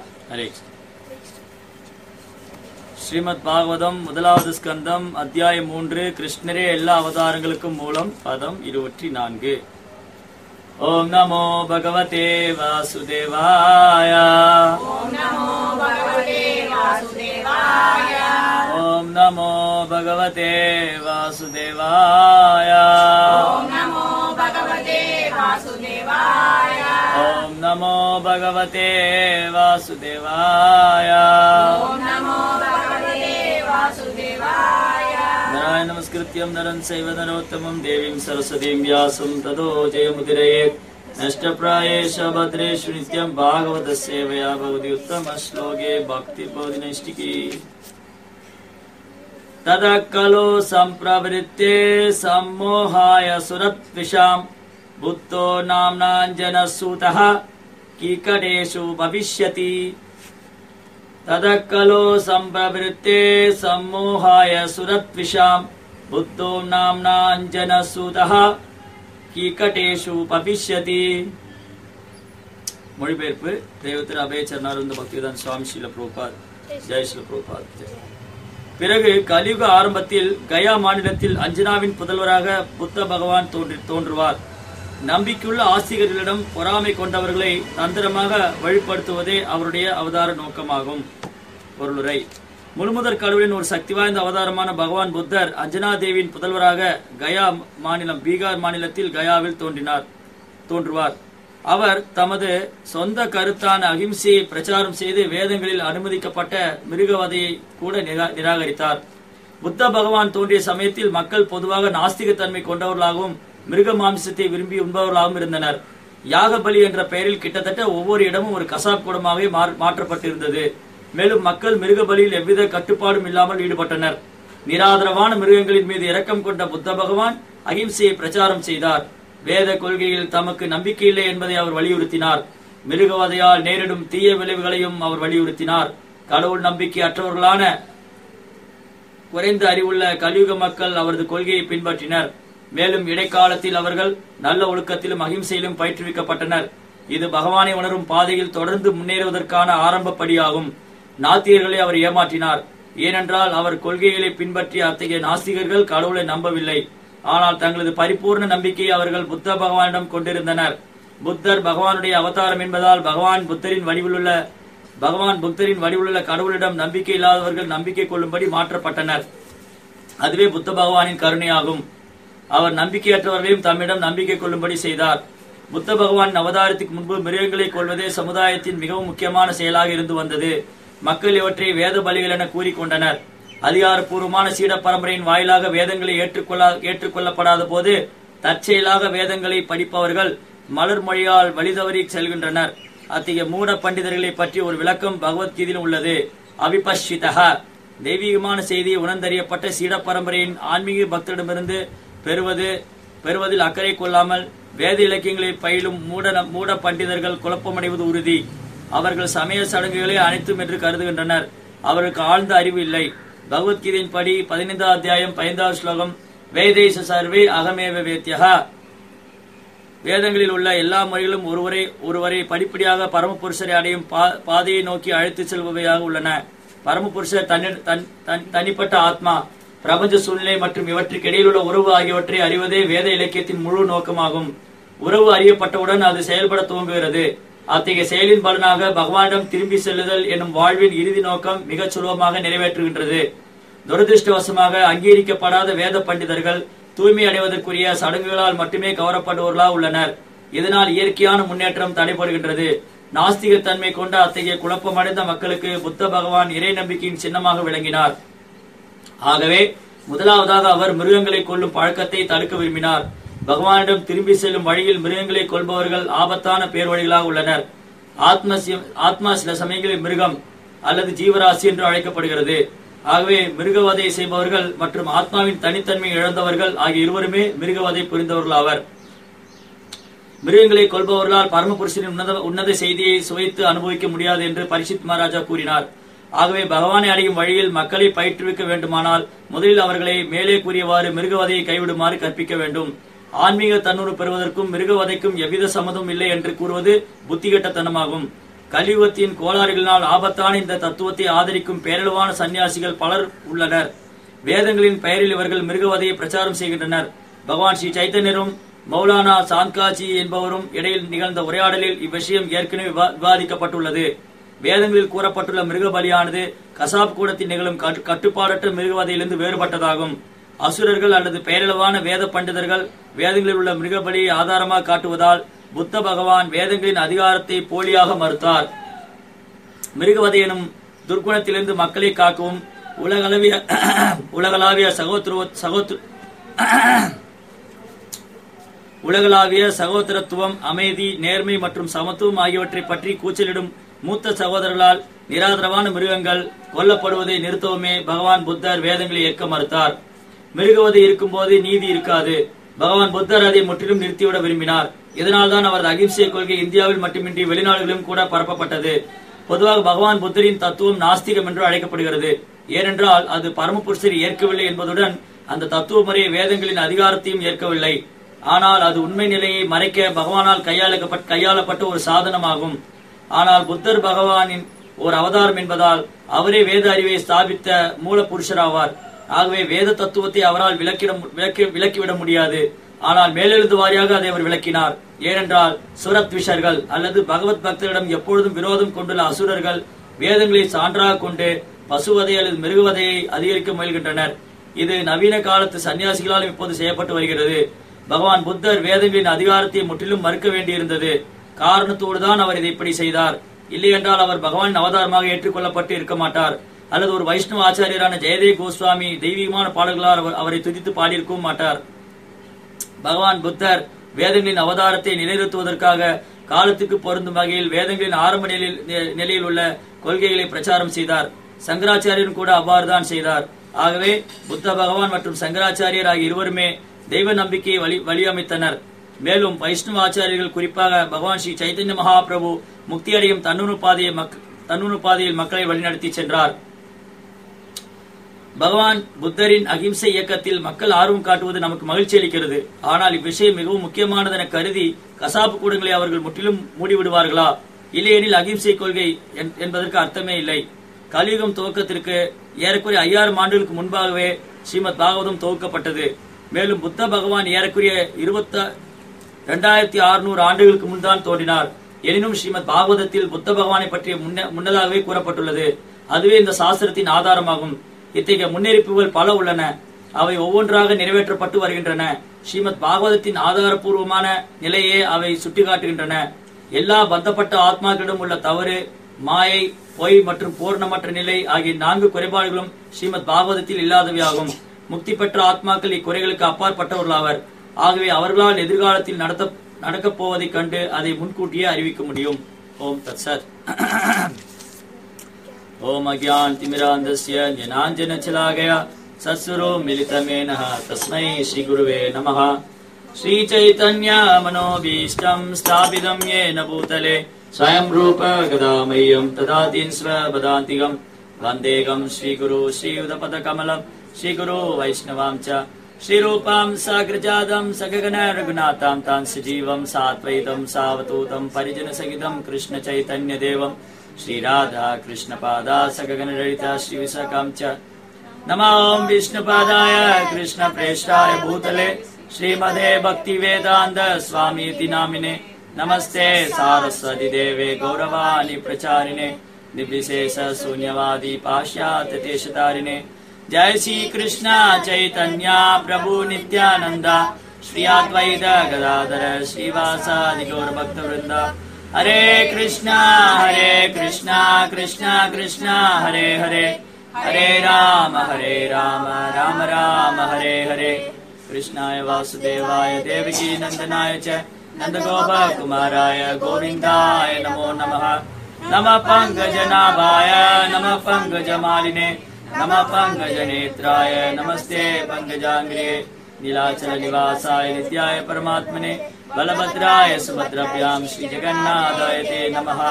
ஹரே கிருஷ்ணா. ஸ்ரீமத் பாகவதம் முதலாவது ஸ்கந்தம் அத்தியாயம் மூன்று கிருஷ்ணரே எல்லா அவதாரங்களுக்கும் மூலம் பதம் இருபத்தி நான்கு ஓம் நமோ பகவதே வாசுதேவாய ஓம் நமோ பகவதே வாசுதேவாய ஓம் நமோ பகவதே வாசுதேவாய ஓம் நமோ பகவதே வாசுதேவாய ஓம் நமோ பகவதே வாசுதேவாய नारायण नमस्कृत्यं नरं चैव नरोत्तमं देवीं सरस्वतीं व्यासं ततो जयमुदिरयेत् नष्टप्रायेष भद्रेषु नित्यं भागवतसेवया भवति उत्तमश्लोके भक्तिर्भवति नैष्टिकी ततः खलु सम्प्रवृत्ते सम्मोहाय सुरत्विषाम् बुद्धो नाम्नाञ्जनसूतः कीकटेषु भविष्यति ततः खलु सम्प्रवृत्ते सम्मोहाय सुरत्विषाम् बुद्धो नाम्नाञ्जनसूतः कीकटेषु भविष्यति மொழிபெயர்ப்பு தெய்வத்திரு அபயச்சரணாருந்த பக்திதான் சுவாமி ஸ்ரீல பிரபுபாத் ஜெய் ஸ்ரீல பிரபுபாத் ஜெய். பிறகு கலியுக ஆரம்பத்தில் கயா மாநிலத்தில் அஞ்சனாவின் புதல்வராக புத்த பகவான் தோன்றி தோன்றுவார் நம்பிக்கையுள்ள ஆசிரியர்களிடம் பொறாமை கொண்டவர்களை தந்திரமாக வழிபடுத்துவதே அவருடைய அவதார நோக்கமாகும் பொருளுரை முழுமுதற் கடவுளின் ஒரு சக்தி வாய்ந்த அவதாரமான பகவான் புத்தர் அஞ்சனா தேவியின் புதல்வராக கயா மாநிலம் பீகார் மாநிலத்தில் கயாவில் தோன்றினார் தோன்றுவார் அவர் தமது சொந்த கருத்தான அகிம்சையை பிரச்சாரம் செய்து வேதங்களில் அனுமதிக்கப்பட்ட மிருகவதையை கூட நிரா- நிராகரித்தார் புத்த பகவான் தோன்றிய சமயத்தில் மக்கள் பொதுவாக நாஸ்திகத்தன்மை கொண்டவர்களாகவும் மிருக மாம்சத்தை விரும்பி உண்பவர்களாகவும் இருந்தனர் யாக பலி என்ற பெயரில் கிட்டத்தட்ட ஒவ்வொரு இடமும் ஒரு கசாப் கூடமாகவே மாற்- மாற்றப்பட்டிருந்தது மேலும் மக்கள் மிருக பலியில் எவ்வித கட்டுப்பாடும் இல்லாமல் ஈடுபட்டனர் நிராதரவான மிருகங்களின் மீது இரக்கம் கொண்ட புத்த பகவான் அகிம்சையை பிரச்சாரம் செய்தார் வேத கொள்கையில் தமக்கு நம்பிக்கை இல்லை என்பதை அவர் வலியுறுத்தினார் மிருகவதையால் நேரிடும் தீய விளைவுகளையும் அவர் வலியுறுத்தினார் கடவுள் நம்பிக்கை அற்றவர்களான குறைந்த அறிவுள்ள கலியுக மக்கள் அவரது கொள்கையை பின்பற்றினர் மேலும் இடைக்காலத்தில் அவர்கள் நல்ல ஒழுக்கத்திலும் அகிம்சையிலும் பயிற்றுவிக்கப்பட்டனர் இது பகவானை உணரும் பாதையில் தொடர்ந்து முன்னேறுவதற்கான ஆரம்ப படியாகும் நாத்திகர்களை அவர் ஏமாற்றினார் ஏனென்றால் அவர் கொள்கைகளை பின்பற்றிய அத்தகைய நாஸ்திகர்கள் கடவுளை நம்பவில்லை ஆனால் தங்களது பரிபூர்ண நம்பிக்கையை அவர்கள் புத்த பகவானிடம் கொண்டிருந்தனர் புத்தர் பகவானுடைய அவதாரம் என்பதால் பகவான் புத்தரின் வடிவிலுள்ள பகவான் புத்தரின் வடிவிலுள்ள கடவுளிடம் நம்பிக்கை இல்லாதவர்கள் நம்பிக்கை கொள்ளும்படி மாற்றப்பட்டனர் அதுவே புத்த பகவானின் கருணையாகும் அவர் நம்பிக்கையற்றவர்களையும் தம்மிடம் நம்பிக்கை கொள்ளும்படி செய்தார் புத்த பகவான் அவதாரத்துக்கு முன்பு மிருகங்களை கொள்வதே சமுதாயத்தின் மிகவும் முக்கியமான செயலாக இருந்து வந்தது மக்கள் இவற்றை வேத பலிகள் என கூறிக்கொண்டனர் அதிகாரப்பூர்வமான சீட பரம்பரையின் வாயிலாக வேதங்களை ஏற்றுக்கொள்ள ஏற்றுக்கொள்ளப்படாத போது தற்செயலாக வேதங்களை படிப்பவர்கள் மலர் மொழியால் வழிதவறி செல்கின்றனர் அத்தகைய மூட பண்டிதர்களை பற்றி ஒரு விளக்கம் பகவத்கீதையில் உள்ளது அவிபஷிதக தெய்வீகமான செய்தியை உணர்ந்தறியப்பட்ட சீட பரம்பரையின் ஆன்மீக பக்தரிடமிருந்து பெறுவது பெறுவதில் அக்கறை கொள்ளாமல் வேத இலக்கியங்களை பயிலும் மூட மூட பண்டிதர்கள் குழப்பமடைவது உறுதி அவர்கள் சமய சடங்குகளை அனைத்தும் என்று கருதுகின்றனர் அவருக்கு ஆழ்ந்த அறிவு இல்லை பகவத்கீதையின் படி பதினைந்தாம் அத்தியாயம் பதினைந்தாவது ஸ்லோகம் வேதேச சர்வே அகமேவ வேத்யகா வேதங்களில் உள்ள எல்லா முறைகளும் ஒருவரை ஒருவரை படிப்படியாக பரமபுருஷரை அடையும் பா- பாதையை நோக்கி அழைத்துச் செல்பவையாக உள்ளன பரமபுருஷர் தன்னி- தன்- தன்- தனிப்பட்ட ஆத்மா பிரபஞ்ச சூழ்நிலை மற்றும் இவற்றுக்கு இடையிலுள்ள உறவு ஆகியவற்றை அறிவதே வேத இலக்கியத்தின் முழு நோக்கமாகும் உறவு அறியப்பட்டவுடன் அது செயல்பட துவங்குகிறது அத்தகைய செயலின் பலனாக பகவானிடம் திரும்பி செல்லுதல் என்னும் வாழ்வின் இறுதி நோக்கம் மிகச் சுலபமாக நிறைவேற்றுகின்றது துரதிருஷ்டவசமாக அங்கீகரிக்கப்படாத வேத பண்டிதர்கள் தூய்மை அடைவதற்குரிய சடங்குகளால் மட்டுமே கவரப்படுவோர்களா உள்ளனர் இதனால் இயற்கையான முன்னேற்றம் தடைபடுகின்றது நாஸ்திகத்தன்மை கொண்ட அத்தகைய குழப்பமடைந்த மக்களுக்கு புத்த பகவான் இறை நம்பிக்கையின் சின்னமாக விளங்கினார் ஆகவே முதலாவதாக அவர் மிருகங்களை கொல்லும் பழக்கத்தை தடுக்க விரும்பினார் பகவானிடம் திரும்பி செல்லும் வழியில் மிருகங்களை கொல்பவர்கள் ஆபத்தான பேர் வழிகளாக உள்ளனர் ஆத்ம சி- ஆத்மா சில சமயங்களில் மிருகம் அல்லது ஜீவராசி என்று அழைக்கப்படுகிறது ஆகவே மிருகவதை செய்பவர்கள் மற்றும் ஆத்மாவின் தனித்தன்மை இழந்தவர்கள் ஆகிய இருவருமே மிருகவதை புரிந்தவர்கள் ஆவர் மிருகங்களை கொல்பவர்களால் பரமபுருஷனின் உன்னத உன்னத செய்தியை சுவைத்து அனுபவிக்க முடியாது என்று பரிசித் மகாராஜா கூறினார் ஆகவே பகவானை அடையும் வழியில் மக்களை பயிற்றுவிக்க வேண்டுமானால் முதலில் அவர்களை மேலே கூறியவாறு மிருகவதையை கைவிடுமாறு கற்பிக்க வேண்டும் ஆன்மீக தன்னுறு பெறுவதற்கும் மிருகவதைக்கும் எவ்வித சம்மதம் இல்லை என்று கூறுவது புத்திகட்டத்தனமாகும் கலியுகத்தின் கோளாறுகளினால் ஆபத்தான இந்த தத்துவத்தை ஆதரிக்கும் பேரளவான சன்னியாசிகள் பலர் உள்ளனர் வேதங்களின் பெயரில் இவர்கள் மிருகவதையை பிரச்சாரம் செய்கின்றனர் பகவான் ஸ்ரீ சைத்தன்யரும் மௌலானா சாந்காஜி என்பவரும் இடையில் நிகழ்ந்த உரையாடலில் இவ்விஷயம் ஏற்கனவே விவா- விவாதிக்கப்பட்டுள்ளது வேதங்களில் கூறப்பட்டுள்ள மிருக பலியானது கசாப் கூடத்தில் நிகழும் கட்டு- கட்டுப்பாடற்ற மிருகவதையிலிருந்து வேறுபட்டதாகும் அசுரர்கள் அல்லது பெயரளவான வேத பண்டிதர்கள் வேதங்களில் உள்ள மிருக பலியை ஆதாரமாக காட்டுவதால் புத்த பகவான் வேதங்களின் அதிகாரத்தை போலியாக மறுத்தார் மிருகவதை எனும் துர்க்குணத்திலிருந்து மக்களை காக்கவும் உலகளவிய உலகளாவிய சகோதர சகோதர உலகளாவிய சகோதரத்துவம் அமைதி நேர்மை மற்றும் சமத்துவம் ஆகியவற்றை பற்றி கூச்சலிடும் மூத்த சகோதரர்களால் நிராதரவான மிருகங்கள் கொல்லப்படுவதை நிறுத்தவுமே பகவான் புத்தர் வேதங்களை ஏற்க மறுத்தார் மிருகவதை இருக்கும்போது நீதி இருக்காது பகவான் புத்தர் அதை முற்றிலும் நிறுத்திவிட விரும்பினார் இதனால்தான் அவரது அகிம்சை கொள்கை இந்தியாவில் மட்டுமின்றி வெளிநாடுகளிலும் கூட பரப்பப்பட்டது பொதுவாக பகவான் புத்தரின் தத்துவம் நாஸ்திகம் என்று அழைக்கப்படுகிறது ஏனென்றால் அது பரமபுருஷர் ஏற்கவில்லை என்பதுடன் அந்த தத்துவ முறையை வேதங்களின் அதிகாரத்தையும் ஏற்கவில்லை ஆனால் அது உண்மை நிலையை மறைக்க பகவானால் கையாளப்பட்ட கையாளப்பட்ட ஒரு சாதனமாகும் ஆனால் புத்தர் பகவானின் ஒரு அவதாரம் என்பதால் அவரே வேத அறிவை ஸ்தாபித்த மூல புருஷராவார் ஆகவே வேத தத்துவத்தை அவரால் விளக்கிட விளக்கி விளக்கிவிட முடியாது ஆனால் மேலெழுந்து வாரியாக அதை அவர் விளக்கினார் ஏனென்றால் சுரத்விஷர்கள் அல்லது பகவத் பக்தரிடம் எப்பொழுதும் விரோதம் கொண்டுள்ள அசுரர்கள் வேதங்களை சான்றாக கொண்டு பசுவதை அல்லது மிருகவதையை அதிகரிக்க முயல்கின்றனர் இது நவீன காலத்து சன்னியாசிகளால் இப்போது செய்யப்பட்டு வருகிறது பகவான் புத்தர் வேதங்களின் அதிகாரத்தை முற்றிலும் மறுக்க வேண்டியிருந்தது காரணத்தோடு தான் அவர் இதை இப்படி செய்தார் இல்லையென்றால் அவர் பகவானின் அவதாரமாக ஏற்றுக்கொள்ளப்பட்டு இருக்க மாட்டார் அல்லது ஒரு வைஷ்ணவ ஆச்சாரியரான ஜெயதேவ் கோஸ்வாமி தெய்வீகமான பாடல்களால் அவர் அவரை துதித்து பாடியிருக்கவும் மாட்டார் பகவான் புத்தர் வேதங்களின் அவதாரத்தை நிலைநிறுத்துவதற்காக காலத்துக்கு பொருந்தும் வகையில் வேதங்களின் ஆரம்ப நிலையில் நி- நிலையில் உள்ள கொள்கைகளை பிரச்சாரம் செய்தார் சங்கராச்சாரியரும் கூட அவ்வாறுதான் செய்தார் ஆகவே புத்த பகவான் மற்றும் சங்கராச்சாரியர் ஆகிய இருவருமே தெய்வ நம்பிக்கையை வழி வழியமைத்தனர் மேலும் வைஷ்ணவ ஆச்சாரியர்கள் குறிப்பாக பகவான் ஸ்ரீ சைத்தன்ய மகாபிரபு முக்தியடையும் தன்னுணு பாதையை மக் தன்னுணு பாதையில் மக்களை வழிநடத்தி சென்றார் பகவான் புத்தரின் அகிம்சை இயக்கத்தில் மக்கள் ஆர்வம் காட்டுவது நமக்கு மகிழ்ச்சி அளிக்கிறது ஆனால் இவ்விஷயம் மிகவும் முக்கியமானது என கருதி கசாப்பு கூடங்களை அவர்கள் முற்றிலும் மூடிவிடுவார்களா இல்லையெனில் அகிம்சை கொள்கை என்- என்பதற்கு அர்த்தமே இல்லை கலியுகம் துவக்கத்திற்கு ஏறக்குறைய ஐயாயிரம் ஆண்டுகளுக்கு முன்பாகவே ஸ்ரீமத் பாகவதம் துவக்கப்பட்டது மேலும் புத்த பகவான் ஏறக்குறைய இருபத்த இரண்டாயிரத்தி அறுநூறு ஆண்டுகளுக்கு முன்தான் தோன்றினார் எனினும் ஸ்ரீமத் பாகவதத்தில் புத்த பகவானை பற்றி முன்ன- முன்னதாகவே கூறப்பட்டுள்ளது அதுவே இந்த சாஸ்திரத்தின் ஆதாரமாகும் இத்தகைய முன்னெரிப்புகள் பல உள்ளன அவை ஒவ்வொன்றாக நிறைவேற்றப்பட்டு வருகின்றன ஸ்ரீமத் பாகவதத்தின் ஆதாரபூர்வமான நிலையே அவை சுட்டிக்காட்டுகின்றன எல்லா பந்தப்பட்ட ஆத்மாக்களிடம் உள்ள தவறு மாயை பொய் மற்றும் பூர்ணமற்ற நிலை ஆகிய நான்கு குறைபாடுகளும் ஸ்ரீமத் பாகவதத்தில் இல்லாதவையாகும் முக்தி பெற்ற ஆத்மாக்கள் இக்குறைகளுக்கு அப்பாற்பட்டவர்களாவர் ஆகவே அவர்களால் எதிர்காலத்தில் நடத்த நடக்கப் போவதைக் கண்டு அதை முன்கூட்டியே அறிவிக்க முடியும் ஓம் தத் சத் ओम अज्ञान तिमिरांधस्य ज्ञानांजन चला गया सत्सुरो मिलितमेनः तस्मै श्री गुरुवे नमः श्री चैतन्य मनोभीष्टं स्थापितं येन भूतले स्वयं रूप गदामह्यं तदातीन् स्वपदान्तिकम् वन्देकं श्रीगुरु श्रीयुधपदकमलं श्रीगुरु वैष्णवां च श्रीरूपां साग्रजातं सगगन रघुनाथां तां सजीवं सात्वैतं सावधूतं परिजनसहितं कृष्णचैतन्यदेवम् श्रीराधा कृष्णपादा सगगनललिता श्रीविशाखां च नमो विष्णुपादाय कृष्णप्रेष्ठाय भूतले श्रीमदे भक्तिवेदान्त स्वामीति नामिने नमस्ते सारस्वति देवे गौरवाणि प्रचारिणे निर्विशेष शून्यवादी पाश्चात्य देशतारिणे जय श्री कृष्ण चैतन्य प्रभु नित्यानन्द श्री अद्वैत गदाधर श्रीवासादि गौरभक्तवृन्द हरे कृष्णा हरे कृष्णा कृष्णा कृष्णा हरे हरे हरे राम हरे राम राम राम हरे हरे कृष्णाय वासुदेवाय देवकी नन्दनाय च नन्दगोपकुमाराय गोविन्दाय नमो नमः नमः पङ्कजनाभाय नमः पङ्कजमालिने नमः पङ्कजनेत्राय नमस्ते पङ्कजाङ्ग्रे नीलाचलनिवासाय नित्याय परमात्मने बलभद्राय सुभद्रभ्यां श्रीजगन्नाथाय ते नमः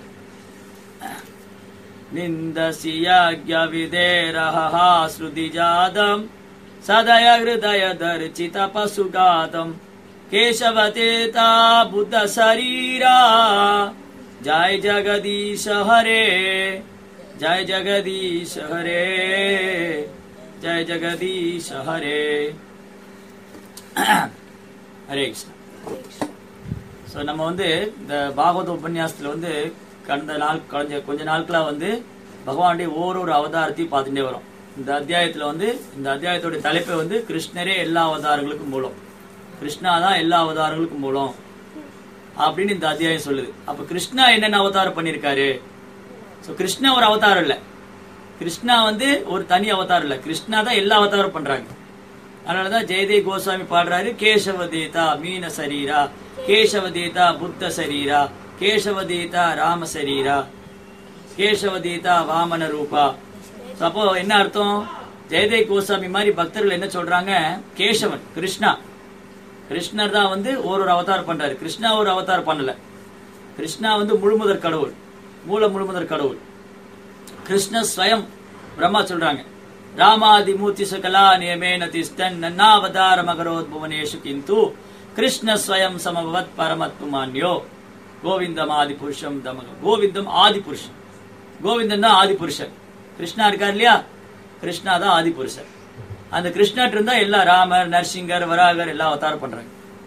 निन्दसि यज्ञविधेरहः श्रुतिजातम् सदय हृदय दर्चित पशुगातम् केशवतेता बुद्धशरीरा ஜாய் ஜெகதீஷ ஹரே ஜாய் ஜெகதீஷ ஹரே ஜாய் ஜெகதீஷ ஹரே ஹரே கிருஷ்ணா ஸோ நம்ம வந்து இந்த பாகவத உபன்யாசத்துல வந்து கடந்த நாள் கொஞ்ச கொஞ்ச நாட்களா வந்து பகவானுடைய ஓரொரு அவதாரத்தையும் பார்த்துட்டே வரோம் இந்த அத்தியாயத்துல வந்து இந்த அத்தியாயத்தோட தலைப்பை வந்து கிருஷ்ணரே எல்லா அவதாரங்களுக்கும் மூலம் கிருஷ்ணா தான் எல்லா அவதாரங்களுக்கும் மூலம் அப்படின்னு இந்த அத்தியாயம் சொல்லுது அப்ப கிருஷ்ணா என்னென்ன அவதாரம் பண்ணிருக்காரு ஸோ கிருஷ்ணா ஒரு அவதாரம் இல்ல கிருஷ்ணா வந்து ஒரு தனி அவதாரம் இல்ல கிருஷ்ணா தான் எல்லா அவதாரம் பண்றாங்க அதனாலதான் ஜெயதேவ் கோஸ்வாமி பாடுறாரு கேசவதேதா மீன சரீரா கேசவதேதா புத்த சரீரா கேசவதேதா ராம சரீரா கேசவதேதா வாமன ரூபா So அப்போ என்ன அர்த்தம் ஜெயதேவ் கோஸ்வாமி மாதிரி பக்தர்கள் என்ன சொல்றாங்க கேசவன் கிருஷ்ணா கிருஷ்ணர் தான் வந்து ஒரு ஒரு அவதாரம் பண்றாரு கிருஷ்ணா ஒரு அவதாரம் பண்ணல கிருஷ்ணா வந்து முழுமுதற் கடவுள் மூல முழுமுதற் கடவுள் கிருஷ்ண ஸ்வயம் பிரம்மா சொல்றாங்க ராமாதி மூர்த்தி சகலா நியமேன திஷ்டன் நன்னாவதார மகரோத் புவனேஷு கிந்து கிருஷ்ண ஸ்வயம் சமபவத் பரமத்மான்யோ கோவிந்தம் ஆதி புருஷம் தமக கோவிந்தம் ஆதி புருஷன் கோவிந்தன் தான் ஆதி புருஷன் கிருஷ்ணா இருக்கார் இல்லையா கிருஷ்ணா தான் ஆதி புருஷன் அந்த கிருஷ்ணாட்டு இருந்தா எல்லா ராமர் நரசிங்கர் வராகர் எல்லாம் அவதாரம் பண்றாங்க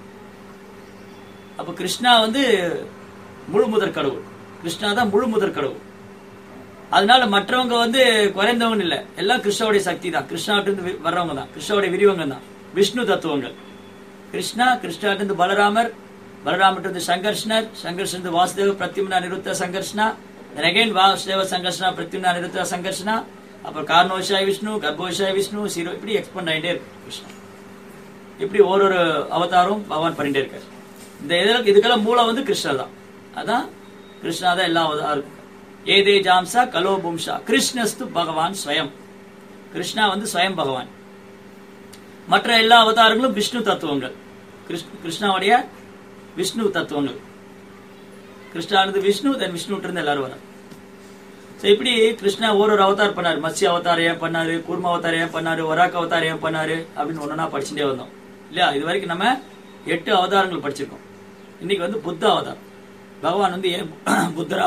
அப்ப கிருஷ்ணா வந்து முழு முதற் கடவுள் கிருஷ்ணா தான் முழு முதற் கடவுள் அதனால மற்றவங்க வந்து குறைந்தவங்க இல்ல எல்லாம் கிருஷ்ணாவுடைய சக்தி தான் கிருஷ்ணாட்டு இருந்து வி- வர்றவங்க தான் கிருஷ்ணாவுடைய விரிவங்க தான் விஷ்ணு தத்துவங்கள் கிருஷ்ணா கிருஷ்ணாட்டு இருந்து பலராமர் பலராமர் இருந்து சங்கர்ஷ்ணர் சங்கர்ஷன் இருந்து வாசுதேவ பிரத்யும்னா நிருத்த சங்கர்ஷ்ணா அகைன் வாசுதேவ சங்கர்ஷ்ணா பிரத்யும்னா நிருத்த சங்கர்ஷ்ணா அப்புறம் கார்ணோஷாய் விஷ்ணு கர்ப்போஷாய் விஷ்ணு சீரோ இப்படி எக்ஸ்பெண்ட் ஆகிட்டே இருக்கு கிருஷ்ணா இப்படி ஒரு ஒரு அவதாரம் பகவான் பண்ணிட்டே இருக்காரு இந்த இதெல்லாம் இதுக்கெல்லாம் மூலம் வந்து கிருஷ்ணர் தான் அதான் கிருஷ்ணா தான் எல்லா அவதாரம் ஏதே ஜாம்சா கலோ பும்சா கிருஷ்ணஸ்து பகவான் ஸ்வயம் கிருஷ்ணா வந்து ஸ்வயம் பகவான் மற்ற எல்லா அவதாரங்களும் விஷ்ணு தத்துவங்கள் கிருஷ்ண- கிருஷ்ணாவுடைய விஷ்ணு தத்துவங்கள் கிருஷ்ணானது விஷ்ணு தென் விஷ்ணுட்டு இருந்து எல்லாரும் வர So, இப்படி கிருஷ்ணா ஒரு ஒரு அவதார் பண்ணாரு மத்ஸ்ய அவதாரம் ஏன் பண்ணாரு கூர்ம அவதாரம் ஏன் பண்ணாரு வராக்க அவதாரம் ஏன் பண்ணாரு அப்படின்னு ஒன்னொன்னா படிச்சுட்டே வந்தோம் இல்லையா இது வரைக்கும் நம்ம எட்டு அவதாரங்கள் படிச்சிருக்கோம் இன்னைக்கு வந்து புத்த அவதாரம் பகவான் வந்து ஏன் புத்தரா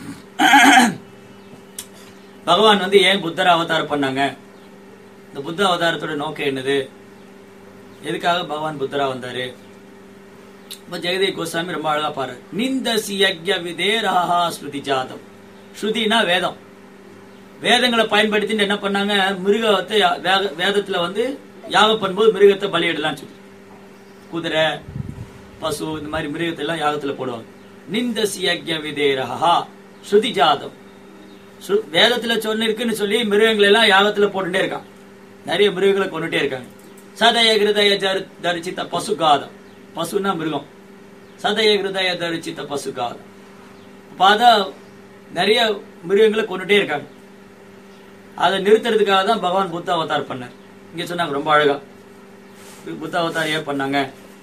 பகவான் வந்து ஏன் புத்தர அவதாரம் பண்ணாங்க இந்த புத்த அவதாரத்தோட நோக்கம் என்னது எதுக்காக பகவான் புத்தரா வந்தாரு இப்ப ஜெகதேவ் கோஸ்வாமி ரொம்ப அழகா பாரு நிந்தசி யக்ய விதேரஹா ஸ்ருதி ஜாதம் ஸ்ருதினா வேதம் வேதங்களை பயன்படுத்திட்டு என்ன பண்ணாங்க மிருகத்தை யா- வேக- வேதத்துல வந்து யாகம் பண்ணும்போது மிருகத்தை பலியிடலாம்னு சொல்லி குதிரை பசு இந்த மாதிரி மிருகத்தை எல்லாம் யாகத்துல போடுவாங்க நிந்தசி யக்ய விதேரஹா ஸ்ருதி ஜாதம் சு- வேதத்துல சொன்னிருக்குன்னு சொல்லி மிருகங்களை எல்லாம் யாகத்துல போட்டுட்டே இருக்கான் நிறைய மிருகங்களை கொண்டுட்டே இருக்காங்க சதய கிருதய ஜரு- தரிசித்த பசுகாதம் பசுன்னா மிருகம் சதய கிருதய தரிசித்த பசுகாதம் பார்த்தா நிறைய மிருகங்களை கொண்டுட்டே இருக்காங்க அதை நிறுத்துறதுக்காக தான் பகவான் புத்த அவதார் பண்ணார் இங்க சொன்னாங்க ரொம்ப அழகா புத்த அவதார் ஏன் பண்ணாங்க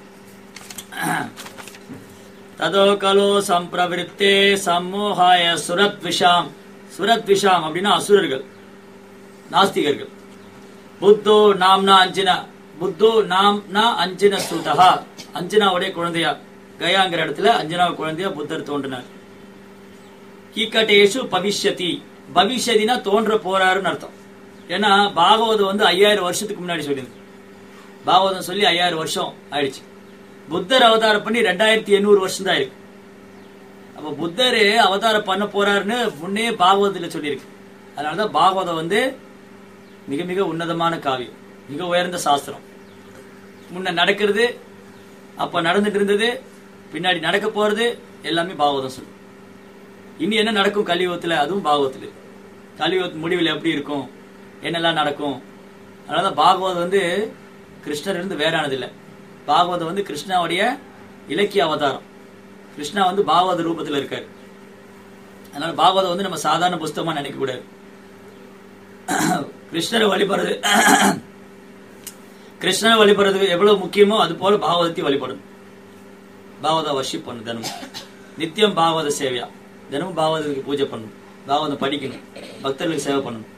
ததோ கலோ சம்பிரவிருத்தே சம்மோகாய சுரத் விஷாம் சுரத் விஷாம் அப்படின்னா அசுரர்கள் நாஸ்திகர்கள் புத்தோ நாம்னா அஞ்சனா புத்தோ நாம்னா அஞ்சன சுதா அஞ்சனாவுடைய குழந்தையா கயாங்கிற இடத்துல அஞ்சனா குழந்தையா புத்தர் தோன்றினார் கீக்கட்டேஷு பவிஷ்யதி பவிஷ்யதினா தோன்ற போறாருன்னு அர்த்தம் ஏன்னா பாகவதம் வந்து ஐயாயிரம் வருஷத்துக்கு முன்னாடி சொல்லியிருக்கு பாகவதம் சொல்லி ஐயாயிரம் வருஷம் ஆயிடுச்சு புத்தர் அவதாரம் பண்ணி ரெண்டாயிரத்தி எண்ணூறு வருஷம் தான் இருக்கு அப்ப புத்தர் அவதாரம் பண்ண போறாருன்னு முன்னே பாகவதத்துல சொல்லியிருக்கு அதனாலதான் பாகவதம் வந்து மிக மிக உன்னதமான காவியம் மிக உயர்ந்த சாஸ்திரம் முன்ன நடக்கிறது அப்ப நடந்துட்டு இருந்தது பின்னாடி நடக்க போறது எல்லாமே பாகவதம் சொல்லும் இனி என்ன நடக்கும் கலியுகத்துல அதுவும் பாகவத்துல இருக்கு. கலியுகத்து முடிவில் எப்படி இருக்கும் என்னெல்லாம் நடக்கும் அதனாலதான் பாகவதம் வந்து கிருஷ்ணர் இருந்து வேறானது இல்ல பாகவதம் வந்து கிருஷ்ணாவுடைய இலக்கிய அவதாரம் கிருஷ்ணா வந்து பாகவத ரூபத்துல இருக்காரு அதனால பாகவதம் வந்து நம்ம சாதாரண புஸ்தகமா நினைக்க கூடாது கிருஷ்ணரை வழிபடுறது கிருஷ்ணரை வழிபடுறது எவ்வளவு முக்கியமோ அது போல பாகவதத்தை வழிபடணும் பாகவத வர்ஷிப் பண்ணு தினமும் நித்தியம் பாகவத சேவையா தினமும் பாகவதத்துக்கு பூஜை பண்ணணும் பாகவதம் படிக்கணும் பக்தர்களுக்கு சேவை பண்ணணும்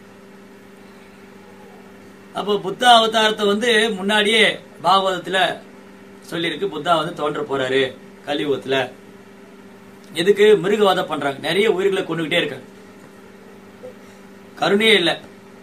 அப்போ புத்த அவதாரத்தை வந்து முன்னாடியே பாகவதத்துல சொல்லியிருக்கு புத்தா வந்து தோன்ற போறாரு கலியுகத்துல எதுக்கு மிருகவாதம் பண்றாங்க நிறைய உயிர்களை கொண்டுகிட்டே இருக்காங்க கருணையே இல்லை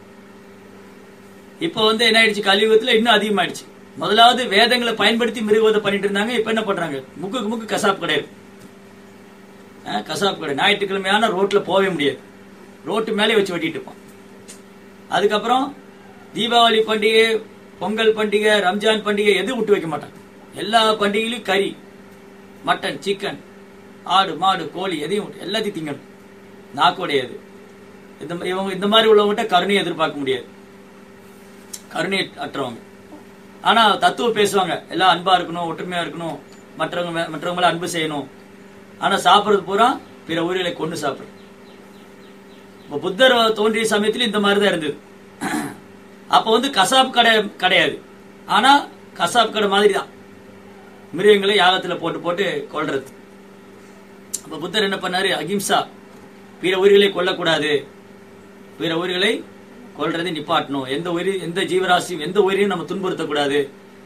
இப்ப வந்து என்ன ஆயிடுச்சு கலியுகத்துல இன்னும் அதிகமாயிடுச்சு முதலாவது வேதங்களை பயன்படுத்தி மிருகவதை பண்ணிட்டு இருந்தாங்க இப்ப என்ன பண்றாங்க முக்குக்கு முக்கு கசாப் கிடையாது அஹ், கசாப் கடை ஞாயிற்றுக்கிழமையான ரோட்ல போகவே முடியாது ரோட்டு மேலே வச்சு வெட்டிட்டு இருப்பான் அதுக்கப்புறம் தீபாவளி பண்டிகை பொங்கல் பண்டிகை ரம்ஜான் பண்டிகை எதுவும் விட்டு வைக்க மாட்டாங்க எல்லா பண்டிகையிலும் கறி மட்டன் சிக்கன் ஆடு மாடு கோழி எதையும் விட்டு எல்லாத்தையும் திங்கணும் நாக்குடையது இந்த மா- இவங்க இந்த மாதிரி உள்ளவங்ககிட்ட கருணையை எதிர்பார்க்க முடியாது கருணை அற்றவங்க ஆனா தத்துவம் பேசுவாங்க எல்லாம் அன்பா இருக்கணும் ஒற்றுமையா இருக்கணும் மற்றவங்க மே- மற்றவங்க மேல அன்பு செய்யணும் ஆனா சாப்பிடுறது பூரா பிற உயிர்களை கொண்டு சாப்பிடுறது இப்ப புத்தர் தோன்றிய சமயத்துல இந்த மாதிரி தான் இருந்தது அப்ப வந்து கசாப் கடை கிடையாது ஆனா கசாப் கடை மாதிரி தான் மிருகங்களை யாகத்துல போட்டு போட்டு கொல்றது அப்ப புத்தர் என்ன பண்ணாரு அகிம்சா பிற உயிர்களை கொல்லக்கூடாது பிற உயிர்களை கொல்றதை நிப்பாட்டணும் எந்த உயிரி எந்த ஜீவராசியும் எந்த உயிரையும் நம்ம துன்புறுத்தக்கூடாது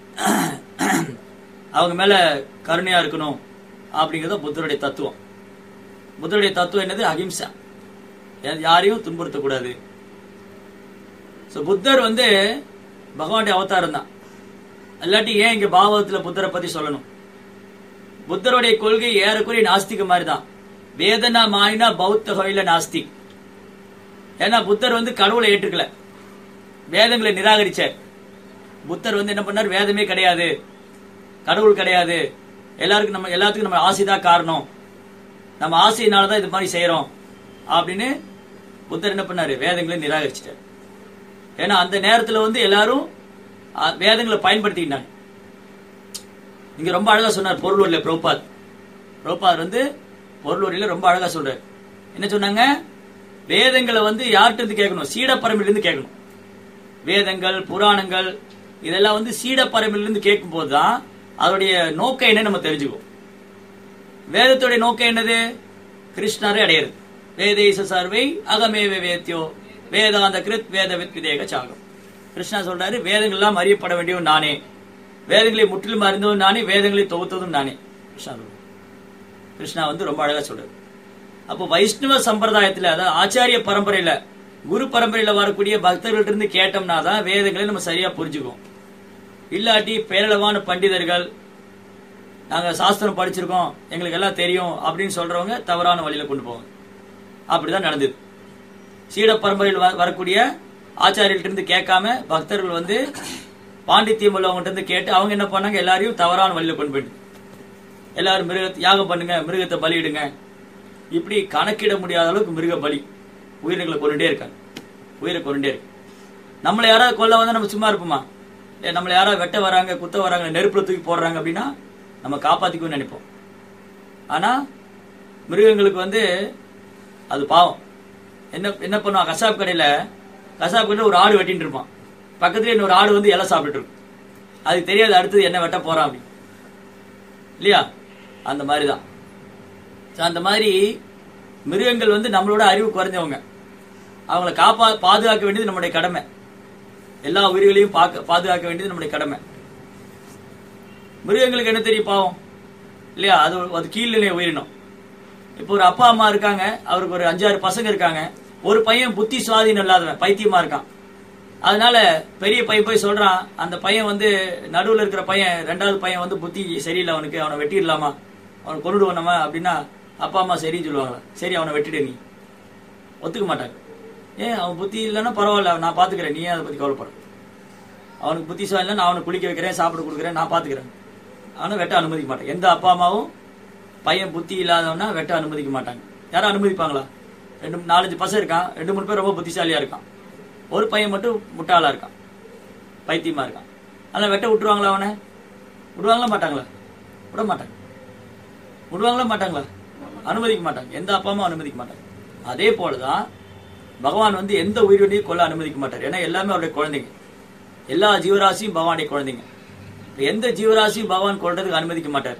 அவங்க மேல கருணையா இருக்கணும் அப்படிங்கறது புத்தருடைய தத்துவம் புத்தருடைய தத்துவம் என்னது அகிம்சா யா- யாரையும் துன்புறுத்தக்கூடாது சோ புத்தர் வந்து பகவானுடைய அவதாரம் தான் இல்லாட்டி ஏன் இங்க பாகவதத்துல புத்தரை பத்தி சொல்லணும் புத்தருடைய கொள்கை ஏறக்குறைய நாஸ்திக மாதிரி தான் வேதனா மாயினா பௌத்த கோயில நாஸ்திக் ஏன்னா புத்தர் வந்து கடவுளை ஏற்றுக்கல வேதங்களை நிராகரிச்சார் புத்தர் வந்து என்ன பண்ணார் வேதமே கிடையாது கடவுள் கிடையாது எல்லாருக்கும் நம்ம எல்லாத்துக்கும் நம்ம ஆசைதான் காரணம் நம்ம ஆசையினால தான் இது மாதிரி செய்யறோம் அப்படின்னு புத்தர் என்ன பண்ணாரு வேதங்களை நிராகரிச்சிட்டார் ஏன்னா அந்த நேரத்துல வந்து எல்லாரும் அ, வேதங்களை பயன்படுத்திக்கிட்டாங்க இங்க ரொம்ப அழகா சொன்னார் பொருளூர்ல பிரபுபாத் பிரபுபாத் வந்து பொருளூரில ரொம்ப அழகா சொல்றாரு என்ன சொன்னாங்க வேதங்களை வந்து யார்கிட்ட இருந்து கேட்கணும் சீடப்பரம்பில இருந்து கேட்கணும் வேதங்கள் புராணங்கள் இதெல்லாம் வந்து சீடப்பரம்பில இருந்து கேட்கும் போதுதான் அதோடைய நோக்கம் என்ன நம்ம தெரிஞ்சுக்குவோம் வேதத்துடைய நோக்கம் என்னது கிருஷ்ணரை அடையிறது வேதேச சர்வை அகமேவ வேத்தியோ வேதாந்த கிருத் வேத வித்விதேக சாகம் கிருஷ்ணா சொல்றாரு வேதங்கள் எல்லாம் அறியப்பட வேண்டியவன் நானே வேதங்களை முற்றிலும் அறிந்தவன் நானே வேதங்களை தொகுத்ததும் நானே கிருஷ்ணா சொல்றாரு. கிருஷ்ணா வந்து ரொம்ப அழகா சொல்றாரு அப்போ வைஷ்ணவ சம்பிரதாயத்துல அதாவது ஆச்சாரிய பரம்பரையில குரு பரம்பரையில வரக்கூடிய பக்தர்கள்ட்ட இருந்து கேட்டோம்னா தான் வேதங்களை நம்ம சரியா புரிஞ்சுக்குவோம் இல்லாட்டி பேரளவான பண்டிதர்கள் நாங்க சாஸ்திரம் படிச்சிருக்கோம் எங்களுக்கு எல்லாம் தெரியும் அப்படின்னு சொல்றவங்க தவறான வழியில கொண்டு போவாங்க அப்படிதான் நடந்தது சீட பரம்பரையில் வ- வரக்கூடிய ஆச்சாரியர்கிட்ட இருந்து கேட்காம பக்தர்கள் வந்து பாண்டித்தியம் உள்ளவங்ககிட்ட இருந்து கேட்டு அவங்க என்ன பண்ணாங்க எல்லாரையும் தவறான வழியில கொண்டு போயிட்டு எல்லாரும் மிருகத்தை யாகம் பண்ணுங்க மிருகத்தை பலியிடுங்க இப்படி கணக்கிட முடியாத அளவுக்கு மிருக பலி உயிரினங்களை கொண்டுட்டே இருக்காங்க உயிரை கொண்டுட்டே இருக்கு நம்மளை யாராவது கொல்ல வந்தா நம்ம சும்மா இருப்போமா இல்ல நம்மளை யாராவது வெட்ட வராங்க குத்த வராங்க நெருப்புல தூக்கி போடுறாங்க அப்படின்னா நம்ம காப்பாத்திக்கும்னு நினைப்போம் ஆனா மிருகங்களுக்கு வந்து அது பாவம் என்ன என்ன பண்ணுவான் கசாப் கடையில கசாப் கடையில ஒரு ஆடு வெட்டிட்டு இருப்பான் பக்கத்துல இன்னொரு ஆடு வந்து இலை சாப்பிட்டுட்டு இருக்கும் அதுக்கு தெரியாது அடுத்தது என்ன வெட்ட போறான் அப்படி இல்லையா அந்த மாதிரி தான் So, அந்த மாதிரி மிருகங்கள் வந்து நம்மளோட அறிவு குறைஞ்சவங்க அவங்கள காப்பா பாதுகாக்க வேண்டியது நம்முடைய கடமை எல்லா உயிர்களையும் பாக்க பாதுகாக்க வேண்டியது நம்முடைய கடமை மிருகங்களுக்கு என்ன தெரியும் பாவம் இல்லையா அது ஒரு- அது கீழ்நிலை உயிரினம் இப்போ ஒரு அப்பா அம்மா இருக்காங்க அவருக்கு ஒரு அஞ்சாறு பசங்க இருக்காங்க ஒரு பையன் புத்தி சுவாதீனம் இல்லாதவன் பைத்தியமா இருக்கான் அதனால பெரிய பையன் போய் சொல்றான் அந்த பையன் வந்து நடுவுல இருக்கிற பையன் ரெண்டாவது பையன் வந்து புத்தி சரியில்லை அவனுக்கு அவனை வெட்டிடலாமா அவனை கொண்டுடுவோனமா அப்படின்னா அப்பா அம்மா சரின்னு சொல்லுவாங்களா சரி அவனை வெட்டிடு நீ ஒத்துக்க மாட்டாங்க ஏன் அவன் புத்தி இல்லைன்னா பரவாயில்ல நான் பாத்துக்கிறேன் நீ ஏன் அதை பத்தி கவலைப்பட அவனுக்கு புத்தி இல்லை நான் அவனுக்கு குளிக்க வைக்கிறேன் சாப்பிட கொடுக்குறேன் நான் பாத்துக்கிறேன் அவனை வெட்ட அனுமதிக்க மாட்டேன் எந்த அப்பா அம்மாவும் பையன் புத்தி இல்லாதவனா வெட்ட அனுமதிக்க மாட்டாங்க யாரும் அனுமதிப்பாங்களா ரெண்டு மூணு- நாலஞ்சு பசங்க இருக்கான் ரெண்டு மூணு பேர் ரொம்ப புத்திசாலியா இருக்கான் ஒரு பையன் மட்டும் முட்டாளா இருக்கான் பைத்தியமா இருக்கான் அதனால வெட்ட விட்டுருவாங்களா அவனை விடுவாங்களா மாட்டாங்களா விட மாட்டாங்க விடுவாங்களா மாட்டாங்களா அனுமதிக்க மாட்டாங்க எந்த அப்பா அம்மா அனுமதிக்க மாட்டாங்க அதே போலதான் பகவான் வந்து எந்த உயிரினையும் கொல்ல அனுமதிக்க மாட்டார் ஏன்னா எல்லாமே அவருடைய குழந்தைங்க எல்லா ஜீவராசியும் பகவானுடைய குழந்தைங்க இப்ப எந்த ஜீவராசியும் பகவான் கொல்றதுக்கு அனுமதிக்க மாட்டார்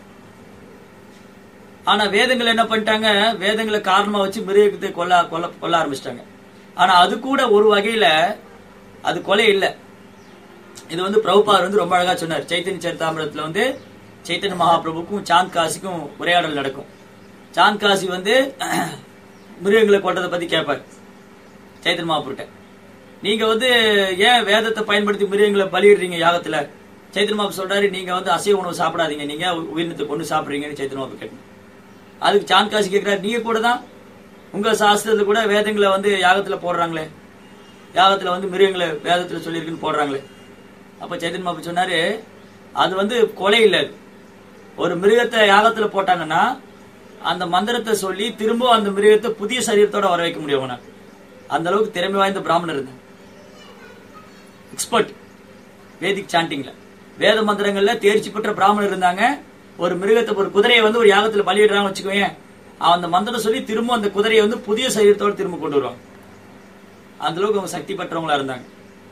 ஆனா வேதங்கள் என்ன பண்ணிட்டாங்க வேதங்களை காரணமா வச்சு மிருகத்தை கொல்ல கொல்ல கொல்ல ஆரம்பிச்சிட்டாங்க ஆனா அது கூட ஒரு வகையில அது கொலை இல்ல இது வந்து பிரபுபார் வந்து ரொம்ப அழகா சொன்னார் சைத்தன்ய சரிதாமிரத்துல வந்து சைத்தன்ய மகாபிரபுக்கும் சாந்த் காசிக்கும் உரையாடல் நடக்கும் சான்காசி வந்து மிருகங்களை கொண்டதை பத்தி கேட்பார் சைத்தன் மகாபுருட்ட நீங்க வந்து ஏன் வேதத்தை பயன்படுத்தி மிருகங்களை பலியிடுறீங்க யாகத்துல சைத்தன் மகாபு சொல்றாரு நீங்க வந்து அசைவ உணவு சாப்பிடாதீங்க நீங்க உயிரினத்தை கொண்டு சாப்பிடுறீங்கன்னு சைத்தன் மகாபு கேட்கணும் அதுக்கு சான்காசி கேட்கிறாரு நீங்க கூட தான் உங்க சாஸ்திரத்துல கூட வேதங்களை வந்து யாகத்துல போடுறாங்களே யாகத்துல வந்து மிருகங்களை வேதத்துல சொல்லியிருக்குன்னு போடுறாங்களே அப்ப சைத்தன் மகாபு சொன்னாரு அது வந்து கொலை இல்லை அது. ஒரு மிருகத்தை யாகத்துல போட்டாங்கன்னா அந்த மந்திரத்தை சொல்லி திரும்ப அந்த மிருகத்தை புதிய சரீரத்தோட வர வைக்க முடியும் அவனால. அந்த அளவுக்கு திறமை வாய்ந்த பிராமணர் இருந்தாங்க எக்ஸ்பர்ட் வேதிக் சாண்டிங்ல வேத மந்திரங்கள்ல தேர்ச்சி பெற்ற பிராமணர் இருந்தாங்க ஒரு மிருகத்தை ஒரு குதிரையை வந்து ஒரு யாகத்துல பலியிடுறாங்க வச்சுக்கோங்க அந்த மந்திரம் சொல்லி திரும்ப அந்த குதிரையை வந்து புதிய சரீரத்தோட திரும்ப கொண்டு வருவாங்க அந்த அளவுக்கு அவங்க சக்தி பெற்றவங்களா இருந்தாங்க